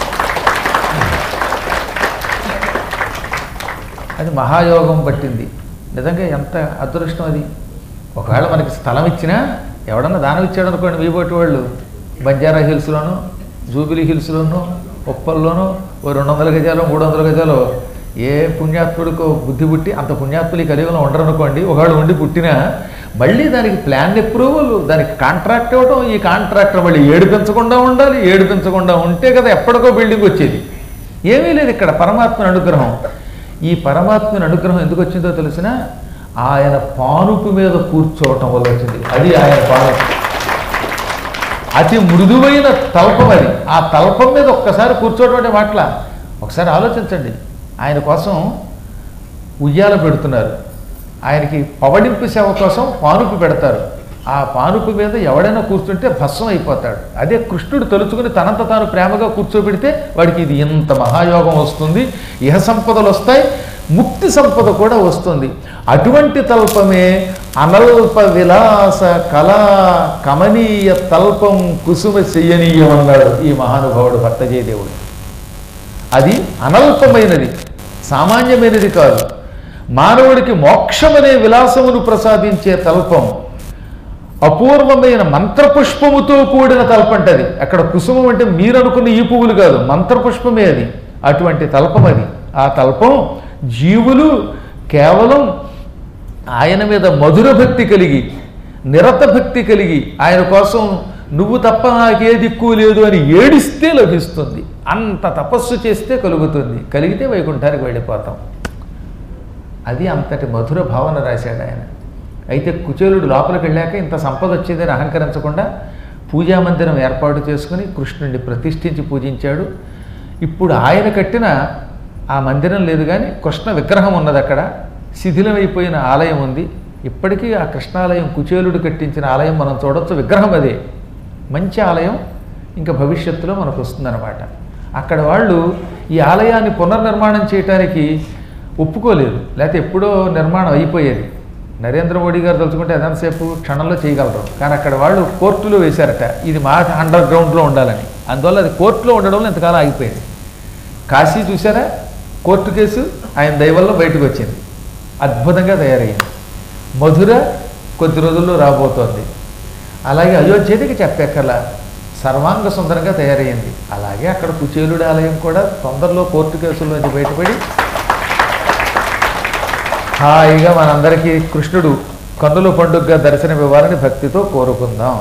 అది మహాయోగం పట్టింది నిజంగా ఎంత అదృష్టం అది ఒకవేళ మనకి స్థలం ఇచ్చినా ఎవడన్నా దానం ఇచ్చాడు అనుకోండి మీబోటి వాళ్ళు బంజారా హిల్స్లోను జూబిలీ హిల్స్లోను ఉప్పల్లోనూ ఓ రెండు వందల గజాలు మూడు వందల గజాలు ఏ పుణ్యాత్ముడికో బుద్ధి పుట్టి అంత పుణ్యాత్ములు ఈ కలియుగంలో ఉండరు అనుకోండి ఒకవేళ ఉండి పుట్టినా మళ్ళీ దానికి ప్లాన్ అప్రూవల్ దానికి కాంట్రాక్ట్ ఇవ్వడం ఈ కాంట్రాక్టర్ మళ్ళీ ఏడిపించకుండా ఉండాలి ఏడిపించకుండా ఉంటే కదా ఎప్పటికో బిల్డింగ్ వచ్చేది ఏమీ లేదు ఇక్కడ పరమాత్మని అనుగ్రహం ఈ పరమాత్మని అనుగ్రహం ఎందుకు వచ్చిందో తెలిసిన ఆయన పానుపు మీద కూర్చోవటం వల్ల వచ్చింది అది ఆయన పానుపు అతి మృదువైన తల్పం అది ఆ తల్పం మీద ఒక్కసారి కూర్చోవడం అంటే మాటల ఒకసారి ఆలోచించండి ఆయన కోసం ఉయ్యాల పెడుతున్నారు ఆయనకి పవడింపు సేవ కోసం పానుపు పెడతారు ఆ పానుపు మీద ఎవడైనా కూర్చుంటే భస్మం అయిపోతాడు అదే కృష్ణుడు తలుచుకుని తనంత తాను ప్రేమగా కూర్చోబెడితే వాడికి ఇది ఇంత మహాయోగం వస్తుంది ఇహ సంపదలు వస్తాయి ముక్తి సంపద కూడా వస్తుంది అటువంటి తల్పమే అనల్ప విలాస కళా కమనీయ తల్పం కుసుమ చెయ్యనీయం అన్నాడు ఈ మహానుభావుడు భర్తజయదేవుడు అది అనల్పమైనది సామాన్యమైనది కాదు మానవుడికి మోక్షమనే విలాసమును ప్రసాదించే తల్పం అపూర్వమైన మంత్రపుష్పముతో కూడిన తల్పంటది అక్కడ కుసుమం అంటే మీరు అనుకున్న ఈ పువ్వులు కాదు మంత్రపుష్పమే అది అటువంటి తల్పం అది ఆ తల్పం జీవులు కేవలం ఆయన మీద మధుర భక్తి కలిగి నిరత భక్తి కలిగి ఆయన కోసం నువ్వు తప్ప నాకే దిక్కు లేదు అని ఏడిస్తే లభిస్తుంది అంత తపస్సు చేస్తే కలుగుతుంది కలిగితే వైకుంఠానికి వెళ్ళిపోతాం అది అంతటి మధుర భావన రాశాడు ఆయన అయితే కుచేలుడు లోపలికి వెళ్ళాక ఇంత సంపద వచ్చిందని అహంకరించకుండా పూజా మందిరం ఏర్పాటు చేసుకుని కృష్ణుడిని ప్రతిష్ఠించి పూజించాడు ఇప్పుడు ఆయన కట్టిన ఆ మందిరం లేదు కానీ కృష్ణ విగ్రహం ఉన్నది అక్కడ శిథిలమైపోయిన ఆలయం ఉంది ఇప్పటికీ ఆ కృష్ణాలయం కుచేలుడు కట్టించిన ఆలయం మనం చూడొచ్చు విగ్రహం అదే మంచి ఆలయం ఇంకా భవిష్యత్తులో మనకు వస్తుందన్నమాట అక్కడ వాళ్ళు ఈ ఆలయాన్ని పునర్నిర్మాణం చేయటానికి ఒప్పుకోలేదు లేకపోతే ఎప్పుడో నిర్మాణం అయిపోయేది నరేంద్ర మోడీ గారు తలుచుకుంటే అదంతసేపు క్షణంలో చేయగలరు కానీ అక్కడ వాళ్ళు కోర్టులో వేశారట ఇది మా అండర్ గ్రౌండ్లో ఉండాలని అందువల్ల అది కోర్టులో ఉండడం వల్ల ఇంతకాలం ఆగిపోయింది కాశీ చూసారా కోర్టు కేసు ఆయన దయవల్ల బయటకు వచ్చింది అద్భుతంగా తయారయ్యింది మధుర కొద్ది రోజుల్లో రాబోతోంది అలాగే అయోధ్యకి చెప్పెక్కల సర్వాంగ సుందరంగా తయారయ్యింది అలాగే అక్కడ కుచేలుడి ఆలయం కూడా తొందరలో కోర్టు కేసుల్లోంచి బయటపడి హాయిగా మనందరికీ కృష్ణుడు కన్నుల పండుగగా దర్శనం ఇవ్వాలని భక్తితో కోరుకుందాం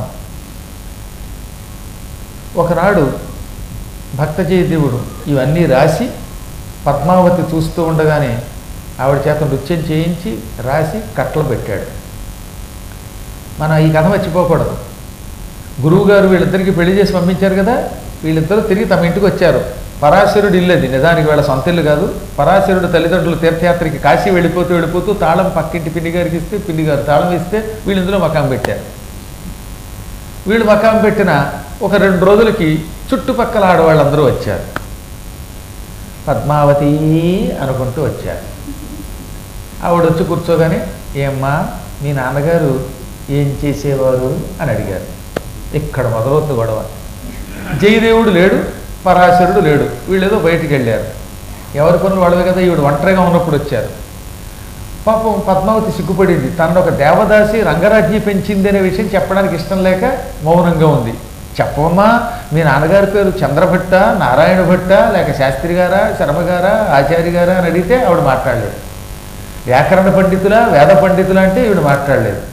ఒకనాడు భక్తజయదేవుడు ఇవన్నీ రాసి పద్మావతి చూస్తూ ఉండగానే ఆవిడ చేత నృత్యం చేయించి రాసి కట్టలు పెట్టాడు మనం ఈ కథ మర్చిపోకూడదు గురువుగారు వీళ్ళిద్దరికి పెళ్లి చేసి పంపించారు కదా వీళ్ళిద్దరూ తిరిగి తమ ఇంటికి వచ్చారు పరాశరుడు ఇల్లు అది నిజానికి వీళ్ళ సొంత ఇల్లు కాదు పరాశరుడు తల్లిదండ్రులు తీర్థయాత్రకి కాశీ వెళ్ళిపోతూ వెళ్ళిపోతూ తాళం పక్కింటి పిన్ని గారికి ఇస్తే పిన్ని గారు తాళం ఇస్తే వీళ్ళు ఇందులో మకాం పెట్టారు వీళ్ళు మకాం పెట్టిన ఒక రెండు రోజులకి చుట్టుపక్కల ఆడవాళ్ళందరూ వచ్చారు పద్మావతి అనుకుంటూ వచ్చారు ఆవిడ వచ్చి కూర్చోగానే ఏమ్మా మీ నాన్నగారు ఏం చేసేవారు అని అడిగారు ఇక్కడ మొదలవుతుంది గొడవ జయదేవుడు లేడు పరాశరుడు లేడు వీళ్ళేదో బయటికి వెళ్ళారు ఎవరి పనులు వాళ్ళవే కదా ఈవిడ ఒంటరిగా ఉన్నప్పుడు వచ్చారు పాపం పద్మావతి సిగ్గుపడింది తనను ఒక దేవదాసి రంగరాజ్ఞి పెంచింది అనే విషయం చెప్పడానికి ఇష్టం లేక మౌనంగా ఉంది చెప్పమ్మా మీ నాన్నగారి పేరు చంద్రభట్ట నారాయణ భట్ట లేక శాస్త్రి గారా శర్మ గారా ఆచార్య గారా అని అడిగితే ఆవిడ మాట్లాడలేదు వ్యాకరణ పండితులా వేద పండితులా అంటే ఈవిడ మాట్లాడలేదు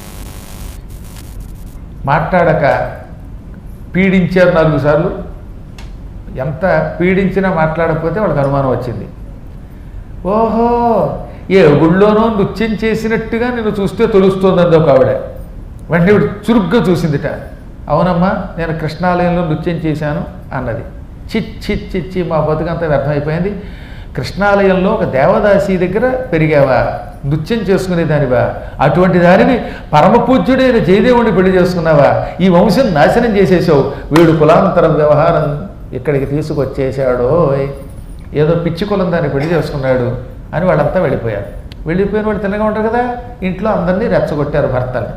మాట్లాడక పీడించారు నాలుగు సార్లు ఎంత పీడించినా మాట్లాడకపోతే వాళ్ళకి అనుమానం వచ్చింది ఓహో ఏ గుళ్ళోనో నృత్యం చేసినట్టుగా నేను చూస్తే తెలుస్తోంది ఒక ఆవిడ వెంటనే ఇవిడ చురుగ్గా చూసిందిట అవునమ్మా నేను కృష్ణాలయంలో నృత్యం చేశాను అన్నది చిచ్ చిచ్ చిచ్చి మా బతుకంతా వ్యర్థమైపోయింది కృష్ణాలయంలో ఒక దేవదాసి దగ్గర పెరిగావా నృత్యం చేసుకునేదానివా అటువంటి దానిని పరమ పూజ్యుడైన జయదేవుడిని పెళ్లి చేసుకున్నావా ఈ వంశం నాశనం చేసేసావు వీడు కులాంతర వ్యవహారం ఇక్కడికి తీసుకొచ్చేసాడో ఏదో పిచ్చి కులం దాన్ని పెళ్లి చేసుకున్నాడు అని వాళ్ళంతా వెళ్ళిపోయారు వెళ్ళిపోయిన వాళ్ళు తిన్నగా ఉంటారు కదా ఇంట్లో అందరినీ రెచ్చగొట్టారు భర్తల్ని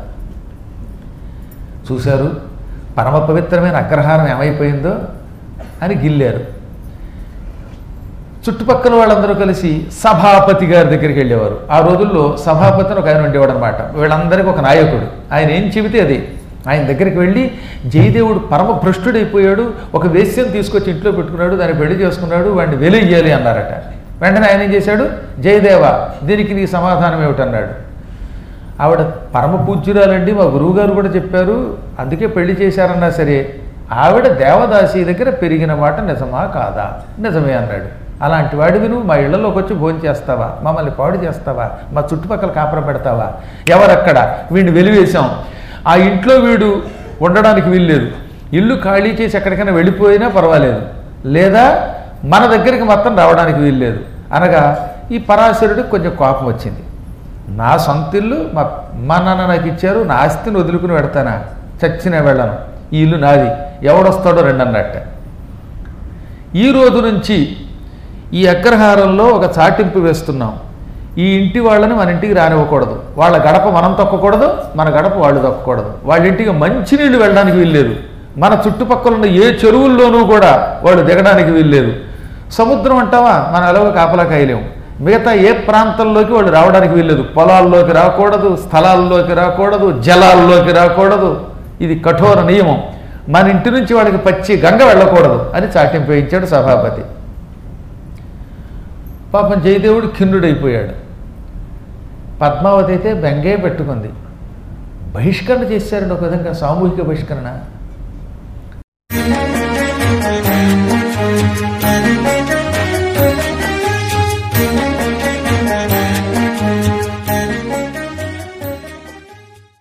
చూశారు పరమ పవిత్రమైన అగ్రహారం ఏమైపోయిందో అని గిల్లారు చుట్టుపక్కల వాళ్ళందరూ కలిసి సభాపతి గారి దగ్గరికి వెళ్ళేవారు ఆ రోజుల్లో సభాపతిని ఒక ఆయన ఉండేవాడు అనమాట వీళ్ళందరికీ ఒక నాయకుడు ఆయన ఏం చెబితే అది ఆయన దగ్గరికి వెళ్ళి జయదేవుడు పరమ భ్రష్టుడైపోయాడు ఒక వేశ్యం తీసుకొచ్చి ఇంట్లో పెట్టుకున్నాడు దాన్ని పెళ్లి చేసుకున్నాడు వాడిని వెలియ్యాలి అన్నారట వెంటనే ఆయన ఏం చేశాడు జయదేవ దీనికి నీ సమాధానం ఏమిటన్నాడు ఆవిడ పరమ పూజ్యురాలండి మా గురువుగారు కూడా చెప్పారు అందుకే పెళ్లి చేశారన్నా సరే ఆవిడ దేవదాసి దగ్గర పెరిగిన మాట నిజమా కాదా నిజమే అన్నాడు అలాంటి వాడివి నువ్వు మా ఇళ్లలోకి వచ్చి భోజనం చేస్తావా మమ్మల్ని పాడు చేస్తావా మా చుట్టుపక్కల కాపురం పెడతావా ఎవరక్కడ వీడిని వెలివేశాం ఆ ఇంట్లో వీడు ఉండడానికి వీల్లేదు ఇల్లు ఖాళీ చేసి ఎక్కడికైనా వెళ్ళిపోయినా పర్వాలేదు లేదా మన దగ్గరికి మొత్తం రావడానికి వీల్లేదు అనగా ఈ పరాశరుడికి కొంచెం కోపం వచ్చింది నా సొంత ఇల్లు మా మా నాన్న నాకు ఇచ్చారు నా ఆస్తిని వదులుకుని పెడతానా చచ్చిన వెళ్ళను ఈ ఇల్లు నాది ఎవడొస్తాడో రెండు అన్నట్ట ఈ రోజు నుంచి ఈ అగ్రహారంలో ఒక చాటింపు వేస్తున్నాం ఈ ఇంటి వాళ్ళని మన ఇంటికి రానివ్వకూడదు వాళ్ళ గడప మనం తొక్కకూడదు మన గడప వాళ్ళు తొక్కకూడదు వాళ్ళ ఇంటికి మంచినీళ్ళు వెళ్ళడానికి వీల్లేదు మన చుట్టుపక్కల ఉన్న ఏ చెరువుల్లోనూ కూడా వాళ్ళు దిగడానికి వీల్లేదు సముద్రం అంటావా మనం ఎలాగో కాపలా కాయలేము మిగతా ఏ ప్రాంతంలోకి వాళ్ళు రావడానికి వీల్లేదు పొలాల్లోకి రాకూడదు స్థలాల్లోకి రాకూడదు జలాల్లోకి రాకూడదు ఇది కఠోర నియమం మన ఇంటి నుంచి వాడికి పచ్చి గంగ వెళ్ళకూడదు అని చాటింపు వేయించాడు సభాపతి పాపం జయదేవుడు ఖిన్నుడైపోయాడు పద్మావతి అయితే బెంగే పెట్టుకుంది బహిష్కరణ చేశారండి ఒక విధంగా సామూహిక బహిష్కరణ